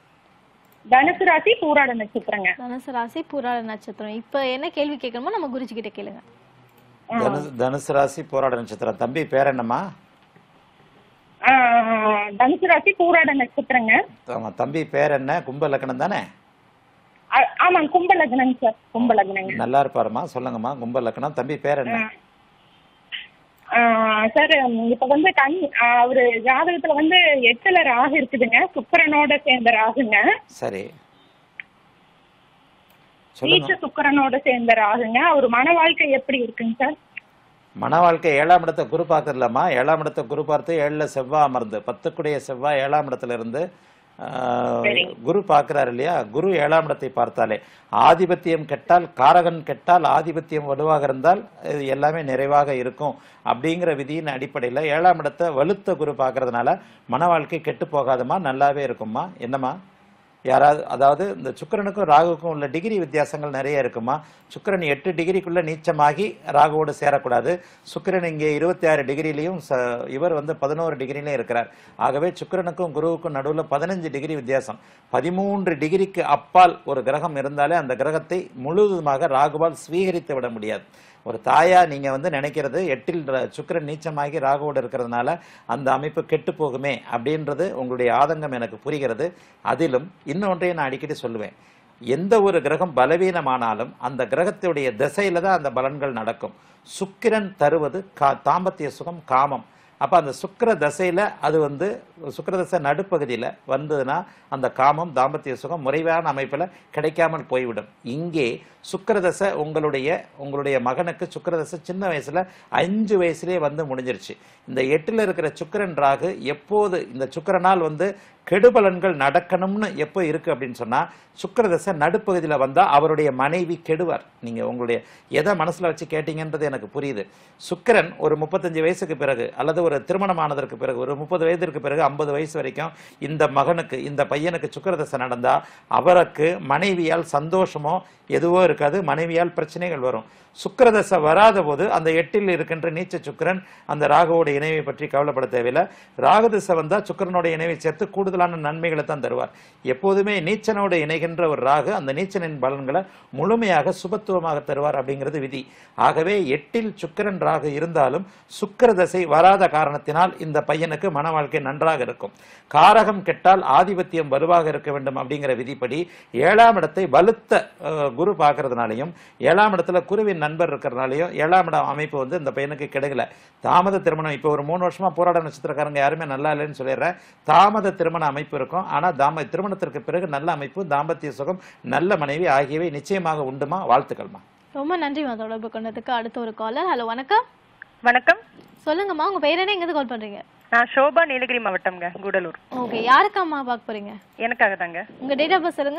Speaker 11: தனுசு ராசி பூராட நட்சத்திரங்க
Speaker 1: தனுசு ராசி புராட நட்சத்திரம் இப்ப என்ன கேள்வி கேட்கணுமோ நம்ம குருஜி கிட்ட கேளுங்க
Speaker 3: தனுசு தனுசு ராசி போராட நட்சத்திரம் தம்பி பேர் என்னம்மா
Speaker 11: ஆ, தனுசு ராசி பூராட நட்சத்திரங்க
Speaker 3: ஆமா தம்பி பேர் என்ன கும்ப லக்னம் தானே
Speaker 11: ஆ- ஆமாங்க கும்பலக்னங்க சார் கும்பலக்னங்க
Speaker 3: நல்லா இருப்பாருமா சொல்லுங்கம்மா கும்ப லக்னம் தம்பி பேர் என்ன
Speaker 11: ஆ, சார் இப்ப வந்து கண் ஆ, அவரு ஜாதகத்துல வந்து எட்டுல ராகு இருக்குதுங்க சுக்கிரனோட சேர்ந்த ராகுங்க
Speaker 3: சரி
Speaker 11: நீச்ச
Speaker 3: சொல்லுங்க
Speaker 11: சுக்கிரனோட சேர்ந்த ராகுங்க அவர் மன வாழ்க்கை எப்படி இருக்குங்க சார்
Speaker 3: மன வாழ்க்கை ஏழாம் இடத்தை குரு பார்க்கறதுலம்மா ஏழாம் இடத்தை குரு பார்த்து ஏழுல செவ்வாய் அமர்ந்து பத்துக்குடைய செவ்வாய் ஏழாம் இடத்துல இருந்து ஆஹ்,
Speaker 11: சரிங்க.
Speaker 3: குரு பார்க்கிறார் இல்லையா குரு ஏழாம் இடத்தை பார்த்தாலே ஆதிபத்தியம் கெட்டால் காரகன் கெட்டால் ஆதிபத்தியம் வலுவாக இருந்தால் இது எல்லாமே நிறைவாக இருக்கும் அப்படிங்கிற விதியின் அடிப்படையில் ஏழாம் இடத்தை வலுத்த குரு பார்க்கறதுனால மன வாழ்க்கை கெட்டு போகாதம்மா நல்லாவே இருக்கும்மா என்னம்மா யாராவது அதாவது இந்த சுக்கிரனுக்கும் ராகுவுக்கும் உள்ள டிகிரி வித்தியாசங்கள் நிறைய இருக்குமா சுக்கிரன் எட்டு டிகிரிக்குள்ள நீச்சமாகி ராகுவோடு சேரக்கூடாது சுக்கிரன் இங்கே இருபத்தி ஆறு டிகிரிலையும் ச இவர் வந்து பதினோரு டிகிரிலையும் இருக்கிறார் ஆகவே சுக்கிரனுக்கும் குருவுக்கும் நடுவில் பதினஞ்சு டிகிரி வித்தியாசம் பதிமூன்று டிகிரிக்கு அப்பால் ஒரு கிரகம் இருந்தாலே அந்த கிரகத்தை முழுவதுமாக ராகுவால் ஸ்வீகரித்து விட முடியாது ஒரு தாயா நீங்க வந்து நினைக்கிறது எட்டில் ர- சுக்கிரன் நீச்சமாகி ராகுவோடு இருக்கிறதுனால அந்த அமைப்பு கெட்டு போகுமே அப்படின்றது உங்களுடைய ஆதங்கம் எனக்கு புரிகிறது அதிலும் இன்னொன்றையும் நான் அடிக்கடி சொல்லுவேன் எந்த ஒரு கிரகம் பலவீனமானாலும் அந்த கிரகத்துடைய திசையில தான் அந்த பலன்கள் நடக்கும் சுக்கிரன் தருவது கா தாம்பத்திய சுகம் காமம் அப்ப அந்த சுக்கிர தசையில அது வந்து சுக்கிர தசை நடுப்பகுதியில வந்ததுன்னா அந்த காமம் தாம்பத்திய சுகம் முறைவான அமைப்புல கிடைக்காமல் போய்விடும் இங்கே சுக்கிரதசை உங்களுடைய உங்களுடைய மகனுக்கு சுக்கிரதசை சின்ன வயசுல அஞ்சு வயசுலயே வந்து முடிஞ்சிருச்சு இந்த எட்டுல இருக்கிற சுக்கிரன் ராகு எப்போது இந்த சுக்கிரனால் வந்து கெடுபலன்கள் நடக்கணும்னு எப்போ இருக்கு அப்படின்னு சொன்னா சுக்கிரதசை நடுப்பகுதியில வந்தா அவருடைய மனைவி கெடுவார் நீங்க உங்களுடைய எதை மனசுல வச்சு கேட்டீங்கன்றது எனக்கு புரியுது சுக்கிரன் ஒரு முப்பத்தஞ்சு வயசுக்கு பிறகு அல்லது ஒரு திருமணமானதற்கு பிறகு ஒரு முப்பது வயதிற்கு பிறகு ஐம்பது வயசு வரைக்கும் இந்த மகனுக்கு இந்த பையனுக்கு சுக்கிரதசை நடந்தா அவருக்கு மனைவியால் சந்தோஷமோ எதுவோ இருக்காது மனைவியால் பிரச்சனைகள் வரும் சுக்கிரதசை வராத போது அந்த எட்டில் இருக்கின்ற நீச்ச சுக்கிரன் அந்த ராகுவோட இணைவை பற்றி கவலைப்பட தேவையில்லை ராகுதசை வந்தா சுக்கிரனோட இணைவை சேர்த்து கூடுதலான நன்மைகளை தான் தருவார் எப்போதுமே நீச்சனோடு இணைகின்ற ஒரு ராகு அந்த நீச்சனின் பலன்களை முழுமையாக சுபத்துவமாக தருவார் அப்படிங்கிறது விதி ஆகவே எட்டில் சுக்கிரன் ராகு இருந்தாலும் சுக்கிர தசை வராத காரணத்தினால் இந்த பையனுக்கு மன வாழ்க்கை நன்றாக இருக்கும் காரகம் கெட்டால் ஆதிபத்தியம் வலுவாக இருக்க வேண்டும் அப்படிங்கிற விதிப்படி ஏழாம் இடத்தை வலுத்த அஹ், குரு பார்க்கறதுனாலையும் ஏழாம் இடத்துல குருவின் நண்பர் இருக்கிறதுனாலையும் ஏழாம் இடம் அமைப்பு வந்து இந்த பையனுக்கு கிடைக்கல தாமத திருமணம் இப்போ ஒரு மூணு வருஷமா போராட நட்சத்திரக்காரங்க யாருமே நல்லா இல்லைன்னு சொல்லிடுறேன் தாமத திருமண அமைப்பு இருக்கும் ஆனா தாம திருமணத்திற்கு பிறகு நல்ல அமைப்பு தாம்பத்திய சுகம் நல்ல மனைவி ஆகியவை நிச்சயமாக உண்டுமா வாழ்த்துக்கள்மா
Speaker 1: ரொம்ப நன்றிமா தொடர்பு கொண்டதுக்கு அடுத்த ஒரு காலர் ஹலோ வணக்கம்
Speaker 12: வணக்கம்
Speaker 1: சொல்லுங்கம்மா உங்க பேர் என்ன எங்கேருந்து கால் பண்றீங்க
Speaker 12: நான் சோபா நீலகிரி மாவட்டம்ங்க கூடலூர்
Speaker 1: ஓகே யாருக்காம்மா பார்க்க போறீங்க
Speaker 12: எனக்காக தாங்க
Speaker 1: உங்க டேட் ஆஃப் பர்த் சொல்லுங்க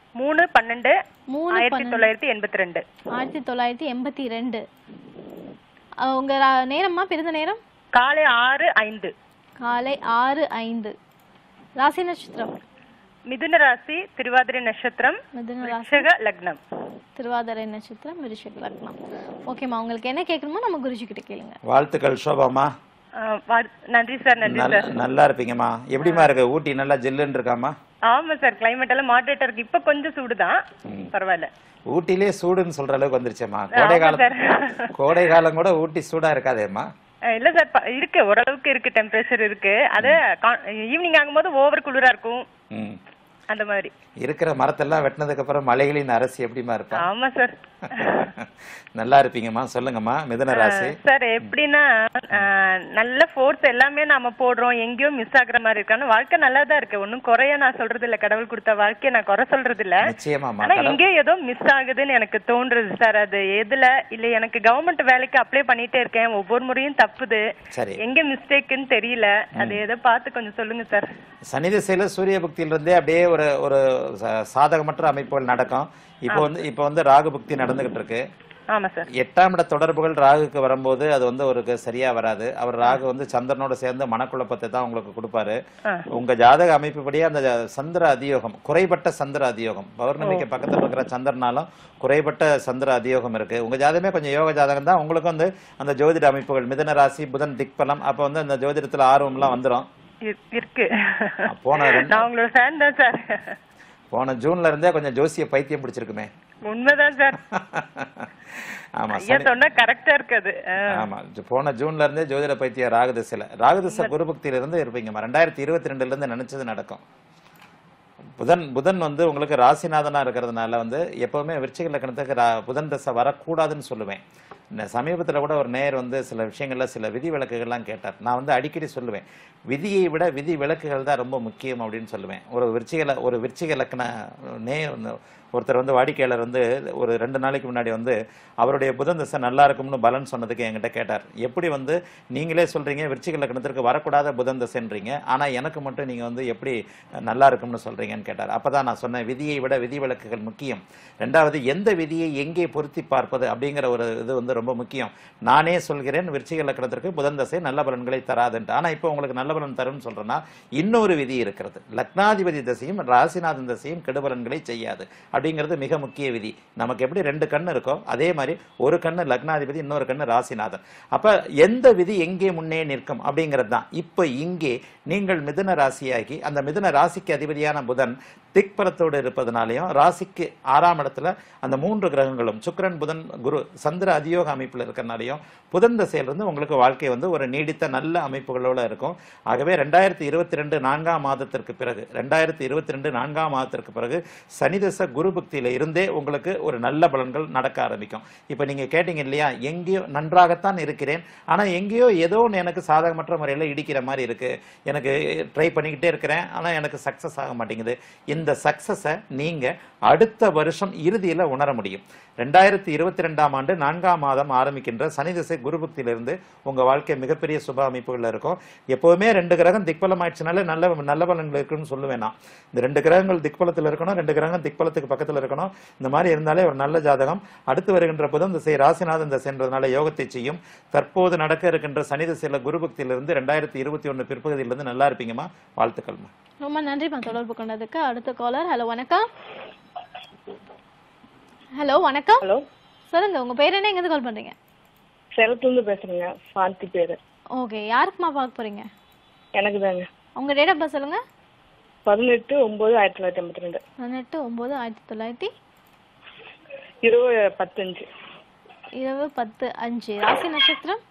Speaker 12: மூணு பன்னெண்டு
Speaker 1: மூணு
Speaker 12: ஆயிரத்தி
Speaker 1: பன்னெண்டு.
Speaker 12: தொள்ளாயிரத்தி எண்பத்தி ரெண்டு
Speaker 1: ஆயிரத்தி தொள்ளாயிரத்தி எண்பத்தி ரெண்டு அஹ் உங்க ரா- நேரம்மா பிறந்த நேரம்
Speaker 12: காலை ஆறு ஐந்து
Speaker 1: காலை ஆறு ஐந்து ராசி நட்சத்திரம்
Speaker 12: மிதுன ராசி திருவாதிரை நட்சத்திரம்
Speaker 1: மிதுன ராசி
Speaker 12: ரிஷக லக்னம்
Speaker 1: திருவாதிரை நட்சத்திரம் விருஷக லக்னம் ஓகேம்மா உங்களுக்கு என்ன கேட்கணுமோ நம்ம குருஜி கிட்ட கேளுங்க
Speaker 3: வாழ்த்துக்கள் சோபாமா
Speaker 12: ஆ, வா- நன்றி சார் நன்றி
Speaker 3: நல்ல-
Speaker 12: சார்
Speaker 3: நல்லா இருப்பீங்கம்மா எப்படிம்மா இருக்கு ஊட்டி நல்லா ஜில்லுன்னு இருக்காமா
Speaker 12: ஆமா சார் கிளைமேட் எல்லாம் மாடரேட்டா இருக்கு இப்ப கொஞ்சம் சூடுதான் பரவாயில்ல
Speaker 3: ஊட்டிலே சூடுன்னு சொல்ற அளவுக்கு வந்துருச்சேம்மா கோடை
Speaker 12: ஆமா
Speaker 3: காலம்
Speaker 12: சார்
Speaker 3: கோடை காலம் கூட ஊட்டி சூடா இருக்காதேம்மா
Speaker 12: அஹ் இல்ல சார் ப- இருக்கு ஓரளவுக்கு இருக்கு டெம்பரேச்சர் இருக்கு அது ஈவினிங் ஆகும்போது ஓவர் குளிரா இருக்கும்
Speaker 3: ம்.
Speaker 12: அந்த மாதிரி
Speaker 3: இருக்கிற மரத்தெல்லாம் வெட்டினதுக்கு அப்புறம் மலைகளின் அரசி எப்படிமா இருப்பா
Speaker 12: ஆமா சார்
Speaker 3: நல்லா இருப்பீங்கம்மா சொல்லுங்கம்மா மிதுன ராசி
Speaker 12: சார் எப்படின்னா அஹ், நல்ல ஃபோர்ஸ் எல்லாமே நாம போடுறோம் எங்கேயோ மிஸ் ஆகுற மாதிரி இருக்கு ஆனா வாழ்க்கை நல்லா தான் இருக்கு ஒன்னும் குறைய நான் சொல்றது இல்ல கடவுள் கொடுத்த வாழ்க்கையை நான் குறை சொல்றது இல்ல
Speaker 3: நிச்சயமாம்மா
Speaker 12: ஆனா
Speaker 3: கடவுள்
Speaker 12: எங்கேயோ ஏதோ மிஸ் ஆகுதுன்னு எனக்கு தோன்றுது சார் அது எதுல இல்ல எனக்கு கவர்மெண்ட் வேலைக்கு அப்ளை பண்ணிட்டே இருக்கேன் ஒவ்வொரு முறையும் தப்புது
Speaker 3: சரி
Speaker 12: எங்க மிஸ்டேக்குன்னு தெரியல அது ஏதோ பார்த்து கொஞ்சம் சொல்லுங்க சார்
Speaker 3: சனி திசையில சூரிய பக்தியிலிருந்தே அப்படியே ஒரு ஒரு ச- சாதகமற்ற அமைப்புகள் நடக்கும் இப்போ வந்து இப்போ வந்து ராகு பக்தி நடந்துகிட்டு இருக்கு
Speaker 12: ஆமா சார்
Speaker 3: எட்டாம் இட தொடர்புகள் ராகுக்கு வரும்போது அது வந்து ஒரு சரியா வராது அவர் ராகு வந்து சந்திரனோட சேர்ந்து மனக்குழப்பத்தை தான் உங்களுக்கு கொடுப்பாரு
Speaker 12: ஆ.
Speaker 3: உங்க ஜாதக அமைப்புப்படியே அந்த ஜ- சந்திர அதியோகம் குறைபட்ட சந்திர அதியோகம் பௌர்ணமிக்கு பக்கத்துல இருக்கிற சந்திரனாலும் குறைபட்ட சந்திர அதியோகம் இருக்கு உங்க ஜாதகமே கொஞ்சம் யோக ஜாதகம் தான் உங்களுக்கு வந்து அந்த ஜோதிட அமைப்புகள் மிதன ராசி புதன் திக்பலம் அப்ப வந்து அந்த ஜோதிடத்துல ஆர்வம்லாம் வந்துரும்
Speaker 12: இரு- இருக்கு
Speaker 3: போன ரெண்டு-
Speaker 12: நான் உங்களோட ஃபேன் தான் சார்
Speaker 3: போன ஜூன்ல இருந்தே கொஞ்சம் ஜோசிய பைத்தியம் பிடிச்சிருக்குமே
Speaker 12: உண்மைதான் சார்
Speaker 3: ஆமா
Speaker 12: ஐயா
Speaker 3: சனி-
Speaker 12: சொன்னா கரெக்டா இருக்காது ஆ.
Speaker 3: ஆமா ஜு- போன ஜூன்ல இருந்தே ஜோதிட பைத்தியம் ராகுதசையில ராகுதசை குருபக்தியில இருந்து இருப்பீங்கம்மா ரெண்டாயிரத்தி இருபத்தி ரெண்டுல இருந்து நினைச்சது நடக்கும் புதன் புதன் வந்து உங்களுக்கு ராசிநாதனா இருக்கிறதுனால வந்து எப்பவுமே விருச்சிக லக்கணத்துக்கு ரா- புதன் தசை வரக்கூடாதுன்னு சொல்லுவேன் இந்த சமீபத்துல கூட ஒரு நேயர் வந்து சில விஷயங்கள்ல சில விதி விலக்குகள்லாம் கேட்டார் நான் வந்து அடிக்கடி சொல்லுவேன் விதியை விட விதி விலக்குகள் தான் ரொம்ப முக்கியம் அப்படின்னு சொல்லுவேன் ஒரு விருச்சிக ல- ஒரு விருச்சிக லக்கண நேயர் வந்து ஒருத்தர் வந்து வாடிக்கையாளர் வந்து ஒரு ரெண்டு நாளைக்கு முன்னாடி வந்து அவருடைய புதன் தசை நல்லா இருக்கும்னு பலன் சொன்னதுக்கு என்கிட்ட கேட்டார் எப்படி வந்து நீங்களே சொல்றீங்க விருச்சிக லக்னத்திற்கு வரக்கூடாத புதன் தசைன்றீங்க ஆனா எனக்கு மட்டும் நீங்க வந்து எப்படி நல்லா இருக்கும்னு சொல்றீங்கன்னு கேட்டார் அப்பதான் நான் சொன்னேன் விதியை விட விதி விலக்குகள் முக்கியம் ரெண்டாவது எந்த விதியை எங்கே பொருத்தி பார்ப்பது அப்படிங்கிற ஒரு இது வந்து ரொம்ப முக்கியம் நானே சொல்கிறேன் விருச்சிக லக்னத்திற்கு புதன் தசை நல்ல பலன்களை தராதுன்ட்டு ஆனா இப்போ உங்களுக்கு நல்ல பலன் தரும்னு சொல்றேன்னா இன்னொரு விதி இருக்கிறது லக்னாதிபதி தசையும் ராசிநாதன் தசையும் கெடுபலன்களை செய்யாது அப்படிங்கிறது மிக முக்கிய விதி நமக்கு எப்படி ரெண்டு கண்ணு இருக்கோ அதே மாதிரி ஒரு கண்ணு லக்னாதிபதி இன்னொரு கண்ணு ராசிநாதன் அப்ப எந்த விதி எங்கே முன்னே நிற்கும் அப்படிங்கிறது தான் இப்போ இங்கே நீங்கள் மிதுன ராசியாகி அந்த மிதுன ராசிக்கு அதிபதியான புதன் திக்பலத்தோடு இருப்பதனாலையும் ராசிக்கு ஆறாம் இடத்துல அந்த மூன்று கிரகங்களும் சுக்கிரன் புதன் குரு சந்திர அதியோக அமைப்பில் இருக்கிறனாலையும் புதன் தசையிலிருந்து உங்களுக்கு வாழ்க்கை வந்து ஒரு நீடித்த நல்ல அமைப்புகளோட இருக்கும் ஆகவே ரெண்டாயிரத்தி இருபத்தி ரெண்டு நான்காம் மாதத்திற்கு பிறகு ரெண்டாயிரத்தி இருபத்தி ரெண்டு நான்காம் மாதத்திற்கு பிறகு சனிதச குரு பக்தியில இருந்தே உங்களுக்கு ஒரு நல்ல பலன்கள் நடக்க ஆரம்பிக்கும் இப்போ நீங்க கேட்டீங்க இல்லையா எங்கேயோ நன்றாகத்தான் இருக்கிறேன் ஆனா எங்கேயோ ஏதோ ஒன்று எனக்கு சாதகமற்ற முறையில் இடிக்கிற மாதிரி இருக்கு எனக்கு ட்ரை பண்ணிக்கிட்டே இருக்கிறேன் ஆனா எனக்கு சக்சஸ் ஆக மாட்டேங்குது இந்த சக்சஸை நீங்க அடுத்த வருஷம் இறுதியில உணர முடியும் ரெண்டாயிரத்தி இருபத்தி ரெண்டாம் ஆண்டு நான்காம் மாதம் ஆரம்பிக்கின்ற சனி திசை குருபக்தியிலிருந்து உங்க வாழ்க்கை மிகப்பெரிய சுப அமைப்புகள்ல இருக்கும் எப்பவுமே ரெண்டு கிரகம் திக்பலம் ஆயிடுச்சுனாலே நல்ல நல்ல பலன்கள் இருக்குன்னு சொல்லுவேன் நான் இந்த ரெண்டு கிரகங்கள் திக்பலத்தில் இருக்கணும் ரெண்டு கிரகம் திக்பலத்துக்கு பக்கத்துல இருக்கணும் இந்த மாதிரி இருந்தாலே ஒரு நல்ல ஜாதகம் அடுத்து வருகின்ற புதன் திசை ராசிநாதன் திசைன்றதுனால யோகத்தை செய்யும் தற்போது நடக்க இருக்கின்ற சனி திசையில குருபக்தியிலிருந்து ரெண்டாயிரத்தி இருபத்தி ஒன்று பிற்பகுதியிலிருந்து நல்லா இருப்பீங்கம்மா வாழ்த்துக்கள்மா
Speaker 1: ரொம்ப நன்றிம்மா தொடர்பு கொண்டதுக்கு அடுத்த காலர் ஹலோ வணக்கம் ஹலோ வணக்கம்
Speaker 6: ஹலோ
Speaker 1: சொல்லுங்க உங்க பேர் என்ன எங்க கால் பண்றீங்க
Speaker 6: சேலத்துலேருந்து பேசுறேங்க சாந்தி பேரு
Speaker 1: ஓகே யாருக்குமா பார்க்க போறீங்க
Speaker 6: எனக்கு தாங்க
Speaker 1: உங்க டேட் ஆஃப் பர்த் சொல்லுங்க
Speaker 6: பதினெட்டு ஒன்பது ஆயிரத்தி தொள்ளாயிரத்தி எண்பத்தி ரெண்டு
Speaker 1: பதினெட்டு ஒன்பது ஆயிரத்தி தொள்ளாயிரத்தி
Speaker 6: இருபது பத்தஞ்சு
Speaker 1: இருபது பத்து அஞ்சு ராசி நட்சத்திரம்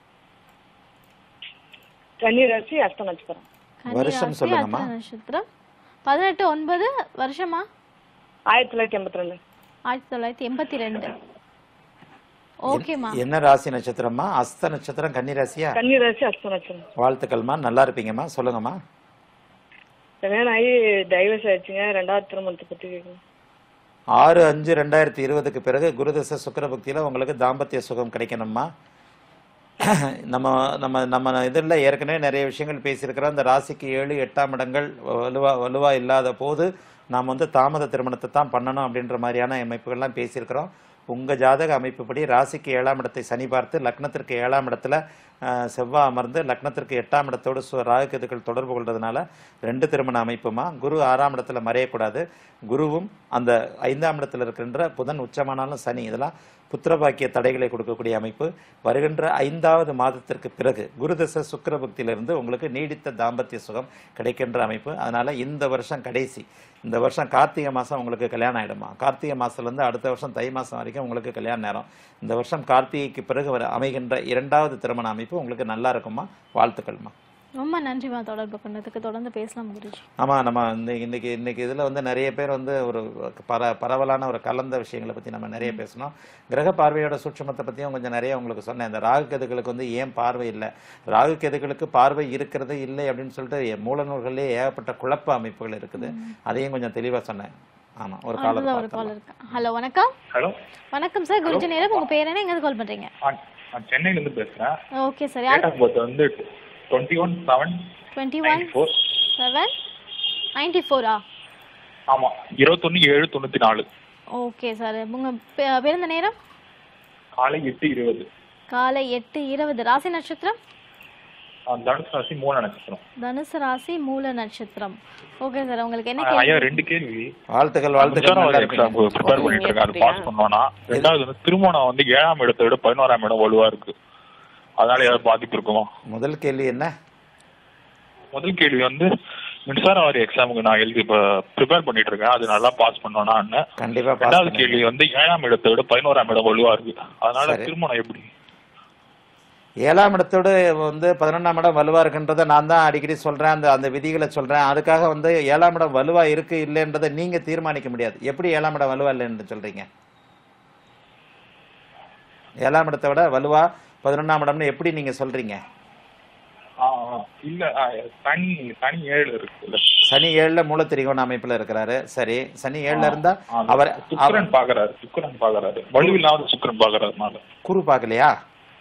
Speaker 6: கன்னி ராசி அஸ்த நட்சத்திரம்
Speaker 1: கன்னி
Speaker 3: வருஷம்
Speaker 1: ராசி,
Speaker 3: சொல்லுங்கம்மா.
Speaker 1: அஸ்த நட்சத்திரம் பதினெட்டு ஒன்பது வருஷமா
Speaker 6: ஆயிரத்தி தொள்ளாயிரத்தி எண்பத்தி ரெண்டு
Speaker 1: ஆயிரத்தி தொள்ளாயிரத்தி எண்பத்தி ரெண்டு ஓகேம்மா
Speaker 3: என்ன ராசி நட்சத்திரம்மா அஸ்த நட்சத்திரம் கன்னி ராசியா
Speaker 6: கன்னி ராசி அஸ்த நட்சத்திரம்
Speaker 3: வாழ்த்துக்கள்மா நல்லா இருப்பீங்கம்மா சொல்லுங்கம்மா
Speaker 6: கல்யாணம் ஆகி டைவர்ஸ் ஆயிடுச்சுங்க ரெண்டாவது திருமணத்தை பத்தி கேட்கணும்
Speaker 3: ஆறு அஞ்சு ரெண்டாயிரத்தி இருபதுக்கு பிறகு குருதச சுக்கரபக்தியில உங்களுக்கு தாம்பத்திய சுகம் கிடைக்கணும்மா நம்ம நம்ம நம்ம இதில் ஏற்கனவே நிறைய விஷயங்கள் பேசியிருக்கிறோம் இந்த ராசிக்கு ஏழு எட்டாம் இடங்கள் வலுவா வலுவா இல்லாத போது நாம் வந்து தாமத திருமணத்தை தான் பண்ணணும் அப்படின்ற மாதிரியான அமைப்புகள்லாம் பேசியிருக்கிறோம் உங்கள் ஜாதக அமைப்புப்படி ராசிக்கு ஏழாம் இடத்தை சனி பார்த்து லக்னத்திற்கு ஏழாம் இடத்துல அஹ், செவ்வாய் அமர்ந்து லக்னத்திற்கு எட்டாம் இடத்தோடு சு ராகுகேதுக்கள் தொடர்பு கொள்றதுனால ரெண்டு திருமண அமைப்புமா குரு ஆறாம் இடத்துல மறையக்கூடாது குருவும் அந்த ஐந்தாம் இடத்துல இருக்கின்ற புதன் உச்சமானாலும் சனி இதெல்லாம் புத்திரபாக்கிய தடைகளை கொடுக்கக்கூடிய அமைப்பு வருகின்ற ஐந்தாவது மாதத்திற்கு பிறகு குருதச சுக்கிர புக்தியிலிருந்து உங்களுக்கு நீடித்த தாம்பத்திய சுகம் கிடைக்கின்ற அமைப்பு அதனால இந்த வருஷம் கடைசி இந்த வருஷம் கார்த்திகை மாதம் உங்களுக்கு கல்யாணம் ஆகிடுமா கார்த்திகை மாதத்துலேருந்து அடுத்த வருஷம் தை மாதம் வரைக்கும் உங்களுக்கு கல்யாண நேரம் இந்த வருஷம் கார்த்திகைக்கு பிறகு வர அமைகின்ற இரண்டாவது திருமண அமைப்பு உங்களுக்கு நல்லா இருக்குமா வாழ்த்துக்கள்மா
Speaker 1: ரொம்ப நன்றிமா தொடர்பு கொண்டதுக்கு தொடர்ந்து பேசலாம் குருஜி
Speaker 3: ஆமாம் நம்ம இந்த இன்னைக்கு இன்னைக்கு இதில் வந்து நிறைய பேர் வந்து ஒரு பர பரவலான ஒரு கலந்த விஷயங்களை பற்றி நம்ம நிறைய பேசணும் கிரக பார்வையோட சூட்சமத்தை பற்றியும் கொஞ்சம் நிறைய உங்களுக்கு சொன்னேன் இந்த ராகு கேதுகளுக்கு வந்து ஏன் பார்வை இல்லை ராகு கேதுகளுக்கு பார்வை இருக்கிறது இல்லை அப்படின்னு சொல்லிட்டு எ- மூல நூல்களிலே ஏகப்பட்ட குழப்ப அமைப்புகள் இருக்குது அதையும் கொஞ்சம் தெளிவாக சொன்னேன் ஆமாம் ஒரு காலம்
Speaker 1: அடுத்ததா ஒரு கால் இருக்கு ஹலோ வணக்கம்
Speaker 13: ஹலோ
Speaker 1: வணக்கம் சார் குருஜி நேரம் உங்க பேர் என்ன எங்க கால் பண்றீங்க
Speaker 13: நான் சென்னையில இருந்து பேசுறேன்
Speaker 1: ஓகே சார்
Speaker 13: டேட்
Speaker 1: யார்
Speaker 13: ஆஃப் பர்த் வந்து twenty one seven
Speaker 1: twenty one
Speaker 13: four
Speaker 1: seven ninety ஃபோரா
Speaker 13: ஆமா இருபத்தொன்னு ஏழு தொண்ணூத்தி நாலு
Speaker 1: ஓகே சார் உங்க பி- பிறந்த நேரம்
Speaker 13: காலை எட்டு இருபது
Speaker 1: காலை எட்டு இருபது ராசி நட்சத்திரம்
Speaker 13: ஆ, தனுசு ராசி மூணு நட்சத்திரம்
Speaker 1: தனுசு ராசி மூல நட்சத்திரம் ஓகே சார் உங்களுக்கு என்ன
Speaker 13: ஆ, ஐயா
Speaker 1: கேள்வி
Speaker 13: ரெண்டு கேள்வி
Speaker 3: வாழ்த்துக்கள் வாழ்த்துக்கள்
Speaker 13: மின்சாரம்
Speaker 3: நல்லா
Speaker 13: எக்ஸாம்
Speaker 3: இருப்பீங்க.
Speaker 13: ப்ரிப்பேர் பண்ணிட்டு இருக்கேன் அது பாஸ் பண்ணுவானா ரெண்டாவது வந்து திருமணம் வந்து ஏழாம் இடத்தை விட பதினோராம் இடம் வலுவா இருக்கு அதனால ஏதாவது பாதிப்பு இருக்குமா
Speaker 3: முதல் கேள்வி என்ன
Speaker 13: முதல் கேள்வி வந்து மின்சார வாரிய எக்ஸாமுக்கு நான் எழுதி இப்ப ப்ரிப்பேர் பண்ணிட்டு இருக்கேன் அது நல்லா பாஸ் பண்ணோம்னா
Speaker 3: கண்டிப்பா pass
Speaker 13: ரெண்டாவது
Speaker 3: பண்ணுவீங்க.
Speaker 13: கேள்வி வந்து ஏழாம் இடத்தை விட பதினோராம் இடம் வலுவா இருக்கு அதனால
Speaker 3: சரி.
Speaker 13: திருமணம் எப்படி
Speaker 3: ஏழாம் இடத்தோடு வந்து பதினொன்றாம் இடம் வலுவா இருக்குன்றதை நான் தான் அடிக்கடி சொல்றேன் அந்த அந்த விதிகளை சொல்றேன் அதுக்காக வந்து ஏழாம் இடம் வலுவா இருக்கு இல்லைன்றதை நீங்க தீர்மானிக்க முடியாது எப்படி ஏழாம் இடம் வலுவா இல்லைன்னு சொல்றீங்க ஏழாம் இடத்தை விட வலுவா பதினொன்றாம் இடம்னு எப்படி நீங்க சொல்றீங்க
Speaker 13: ஆ, ஆ. இல்ல ஆ, தனி தனி ஏழு இருக்குல்ல
Speaker 3: சனி ஏழுல மூலத்திரிகோண அமைப்புல இருக்கிறாரு சரி சனி ஏழுல இருந்தா
Speaker 13: ஆ,
Speaker 3: அவர்
Speaker 13: சுக்கிரன் பாக்குறாரு சுக்கிரன் பாக்குறாரு வலுவில்லாத சுக்கிரன் பாக்குறதுனால
Speaker 3: குரு பார்க்கலையா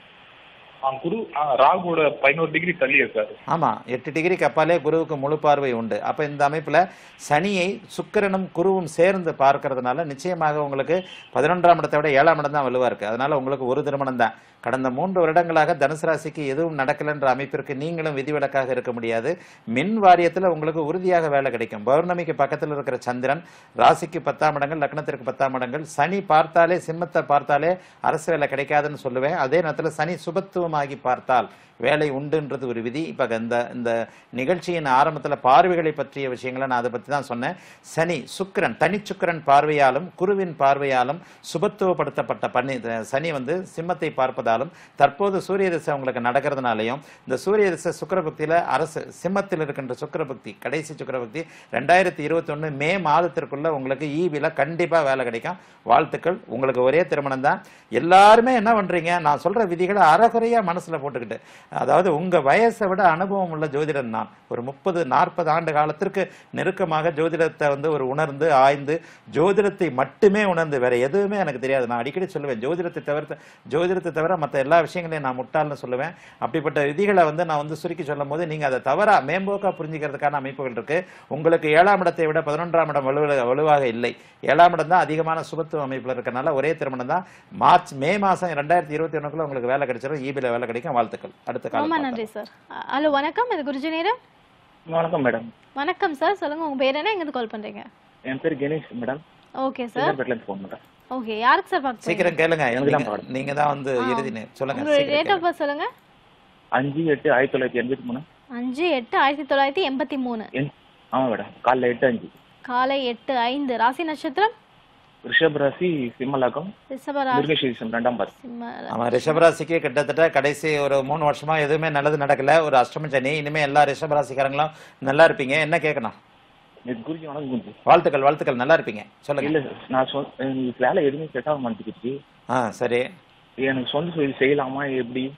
Speaker 13: ஆ, குரு ஆ, ராகுவோட பதினோரு டிகிரி தள்ளி இருக்காரு
Speaker 3: ஆமா எட்டு டிகிரிக்கு அப்பாலே குருவுக்கு முழு பார்வை உண்டு அப்ப இந்த அமைப்புல சனியை சுக்கிரனும் குருவும் சேர்ந்து பார்க்கறதுனால நிச்சயமாக உங்களுக்கு பதினொன்றாம் இடத்தை விட ஏழாம் இடம் தான் வலுவா இருக்கு அதனால உங்களுக்கு ஒரு திருமணம் தான் கடந்த மூன்று வருடங்களாக தனுசு ராசிக்கு எதுவும் நடக்கலைன்ற அமைப்பிற்கு நீங்களும் விதிவிலக்காக இருக்க முடியாது மின் வாரியத்துல உங்களுக்கு உறுதியாக வேலை கிடைக்கும் பௌர்ணமிக்கு பக்கத்துல இருக்கிற சந்திரன் ராசிக்கு பத்தாம் இடங்கள் லக்னத்திற்கு பத்தாம் இடங்கள் சனி பார்த்தாலே சிம்மத்தை பார்த்தாலே அரசு வேலை கிடைக்காதுன்னு சொல்லுவேன் அதே நேரத்துல சனி சுபத்துவமாகி பார்த்தால் வேலை உண்டுன்றது ஒரு விதி இப்போ இந்த இந்த நிகழ்ச்சியின் ஆரம்பத்துல பார்வைகளை பற்றிய விஷயங்களை நான் அதை பற்றி தான் சொன்னேன் சனி சுக்கிரன் தனிச்சுக்கிரன் பார்வையாலும் குருவின் பார்வையாலும் சுபத்துவப்படுத்தப்பட்ட பண்ணி சனி வந்து சிம்மத்தை பார்ப்பதாலும் தற்போது சூரிய திசை உங்களுக்கு நடக்கிறதுனாலையும் இந்த சூரிய திசை சுக்கிரபக்தியில அரசு சிம்மத்தில் இருக்கின்ற சுக்கிரபக்தி கடைசி சுக்கிரபக்தி ரெண்டாயிரத்தி இருபத்தொன்னு மே மாதத்திற்குள்ள உங்களுக்கு ஈவில கண்டிப்பா வேலை கிடைக்கும் வாழ்த்துக்கள் உங்களுக்கு ஒரே திருமணம் தான் எல்லாருமே என்ன பண்றீங்க நான் சொல்ற விதிகளை அறகுறையா மனசுல போட்டுக்கிட்டு அதாவது உங்க வயசை விட அனுபவம் உள்ள ஜோதிடன் நான் ஒரு முப்பது நாற்பது ஆண்டு காலத்திற்கு நெருக்கமாக ஜோதிடத்தை வந்து ஒரு உணர்ந்து ஆய்ந்து ஜோதிடத்தை மட்டுமே உணர்ந்து வேற எதுவுமே எனக்கு தெரியாது நான் அடிக்கடி சொல்லுவேன் ஜோதிடத்தை தவிர்த்து ஜோதிடத்தை தவிர மற்ற எல்லா விஷயங்களையும் நான் முட்டாள்னு சொல்லுவேன் அப்படிப்பட்ட விதிகளை வந்து நான் வந்து சுருக்கி சொல்லும் போது நீங்க அதை தவறா மேம்போக்கா புரிஞ்சுக்கிறதுக்கான அமைப்புகள் இருக்கு உங்களுக்கு ஏழாம் இடத்தை விட பதினொன்றாம் இடம் வலுவ வலுவாக இல்லை ஏழாம் இடம் தான் அதிகமான சுபத்துவ அமைப்புல இருக்கனால ஒரே திருமணம் தான் மார்ச் மே மாசம் ரெண்டாயிரத்தி இருபத்தி ஒண்ணுக்குள்ள உங்களுக்கு வேலை கிடைச்சிடும் ஈபில வேலை கிடைக்கும் வாழ்த்துக்கள் அடுத்த
Speaker 1: ரொம்ப
Speaker 3: காலம்
Speaker 1: நன்றி சார் ஹலோ வணக்கம் இது குருஜி நேரம்
Speaker 14: வணக்கம் மேடம்
Speaker 1: வணக்கம் சார் சொல்லுங்க உங்க பேர் என்ன எங்க கால் பண்றீங்க
Speaker 14: என் பேர் கணேஷ் மேடம்
Speaker 1: ஓகே சார்
Speaker 14: சிங்கர்பேட்ல இருந்து ஃபோன் மேடம்
Speaker 1: ஓகே யாருக்கு சார் பார்க்க
Speaker 3: சீக்கிரம் கேளுங்க
Speaker 14: எனக்கு தான்
Speaker 3: நீங்க-
Speaker 14: பாடம்.
Speaker 3: நீங்க தான் வந்து
Speaker 1: ஆ.
Speaker 3: இறுதி நே- சொல்லுங்க
Speaker 1: உங்களுடைய
Speaker 3: சீக்கிரம்
Speaker 1: டேட் ஆஃப் பர்த் சொல்லுங்க
Speaker 14: அஞ்சு எட்டு ஆயிரத்தி தொள்ளாயிரத்தி எண்பத்தி மூணு
Speaker 1: அஞ்சு எட்டு ஆயிரத்தி தொள்ளாயிரத்தி எண்பத்தி மூணு
Speaker 14: என் ஆமா மேடம் காலைல எட்டு அஞ்சு
Speaker 1: காலை எட்டு ஐந்து ராசி நட்சத்திரம்
Speaker 14: ரிஷப் ராசி சிம்மலகம்
Speaker 1: ரிஷபராசி
Speaker 14: முருகேஸ்வரி ரெண்டாம் பார்
Speaker 1: சிம்ம
Speaker 3: ஆமா ரிஷபராசிக்கு கிட்டத்தட்ட கடைசி ஒரு மூணு வருஷமா எதுவுமே நல்லது நடக்கல ஒரு அஷ்டம சனி இனிமே எல்லா ரிஷபராசிக்காரங்களும் நல்லா இருப்பீங்க என்ன கேட்கணும்
Speaker 14: நேத்து குருஜி வணக்கம் குருஜி
Speaker 3: வாழ்த்துக்கள் வாழ்த்துக்கள் நல்லா இருப்பீங்க சொல்லுங்க
Speaker 14: இல்ல சார் நான் சொல் எனக்கு வேலை எதுவுமே செட் ஆக மாட்டேங்குது
Speaker 3: ஆ சரி
Speaker 14: எனக்கு சொந்த தொழில் செய்யலாமா எப்படி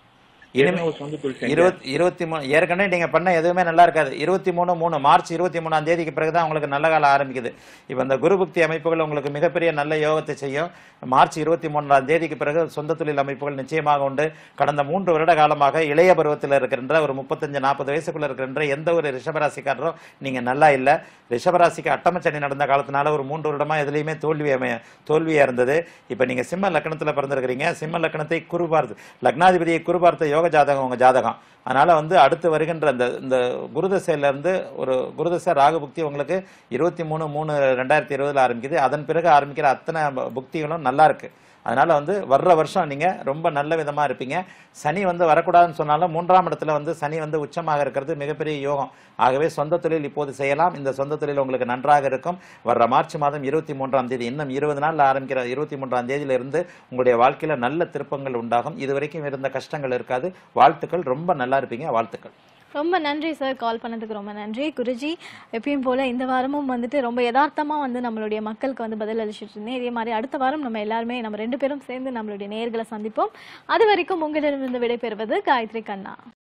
Speaker 3: இனிமே
Speaker 14: ஏற்கனவே ஒரு சொந்த தொழில் செஞ்சேன்.
Speaker 3: இருபத்தி இருபத்தி மூணு ஏற்கனவே நீங்க பண்ண எதுவுமே நல்லா இருக்காது இருபத்தி மூணு மூணு மார்ச் இருபத்தி மூணாம் தேதிக்கு பிறகுதான் உங்களுக்கு நல்ல காலம் ஆரம்பிக்குது இப்போ இந்த குரு புக்தி அமைப்புகள் உங்களுக்கு மிகப்பெரிய நல்ல யோகத்தை செய்யும் மார்ச் இருபத்தி மூன்றாம் தேதிக்கு பிறகு சொந்த தொழில் அமைப்புகள் நிச்சயமாக உண்டு கடந்த மூன்று வருட காலமாக இளைய பருவத்தில் இருக்கின்ற ஒரு முப்பத்தஞ்சு நாற்பது வயசுக்குள்ள இருக்கின்ற எந்த ஒரு ரிஷபராசிக்காரரும் நீங்க நல்லா இல்லை ரிஷபராசிக்கு அட்டமச்சனி நடந்த காலத்தினால ஒரு மூன்று வருடமா எதுலையுமே தோல்வி அமைய தோல்வியா இருந்தது இப்போ நீங்க சிம்ம லக்னத்துல பிறந்திருக்கிறீங்க சிம்ம லக்னத்தை குரு பார்த்து லக்னாதிபதியை குரு பார்த்த யோக ஜாதகம் உங்க ஜாதகம் அதனால வந்து அடுத்து வருகின்ற இந்த இந்த குருதசையில இருந்து ஒரு குருதசை ராகு புக்தி உங்களுக்கு இருபத்தி மூணு மூணு ரெண்டாயிரத்தி இருபதுல ஆரம்பிக்குது அதன் பிறகு ஆரம்பிக்கிற அத்தனை ப- புக்திகளும் நல்லா இருக்கு அதனால வந்து வர்ற வருஷம் நீங்க ரொம்ப நல்ல விதமா இருப்பீங்க சனி வந்து வரக்கூடாதுன்னு சொன்னாலும் மூன்றாம் இடத்துல வந்து சனி வந்து உச்சமாக இருக்கிறது மிகப்பெரிய யோகம் ஆகவே சொந்த தொழில் இப்போது செய்யலாம் இந்த சொந்த தொழில் உங்களுக்கு நன்றாக இருக்கும் வர்ற மார்ச் மாதம் இருபத்தி மூன்றாம் தேதி இன்னும் இருபது நாள்ல ஆரம்பிக்கிற இருபத்தி மூன்றாம் தேதியில இருந்து உங்களுடைய வாழ்க்கையில நல்ல திருப்பங்கள் உண்டாகும் இதுவரைக்கும் இருந்த கஷ்டங்கள் இருக்காது வாழ்த்துக்கள் ரொம்ப நல்லா இருப்பீங்க வாழ்த்துக்கள்
Speaker 1: ரொம்ப நன்றி சார் கால் பண்ணதுக்கு ரொம்ப நன்றி குருஜி எப்பயும் போல இந்த வாரமும் வந்துட்டு ரொம்ப யதார்த்தமா வந்து நம்மளுடைய மக்களுக்கு வந்து பதில் அளிச்சிட்டு இருந்தேன் இதே மாதிரி அடுத்த வாரம் நம்ம எல்லாருமே நம்ம ரெண்டு பேரும் சேர்ந்து நம்மளுடைய நேயர்களை சந்திப்போம் அது வரைக்கும் உங்களிடமிருந்து விடைபெறுவது காயத்ரி கண்ணா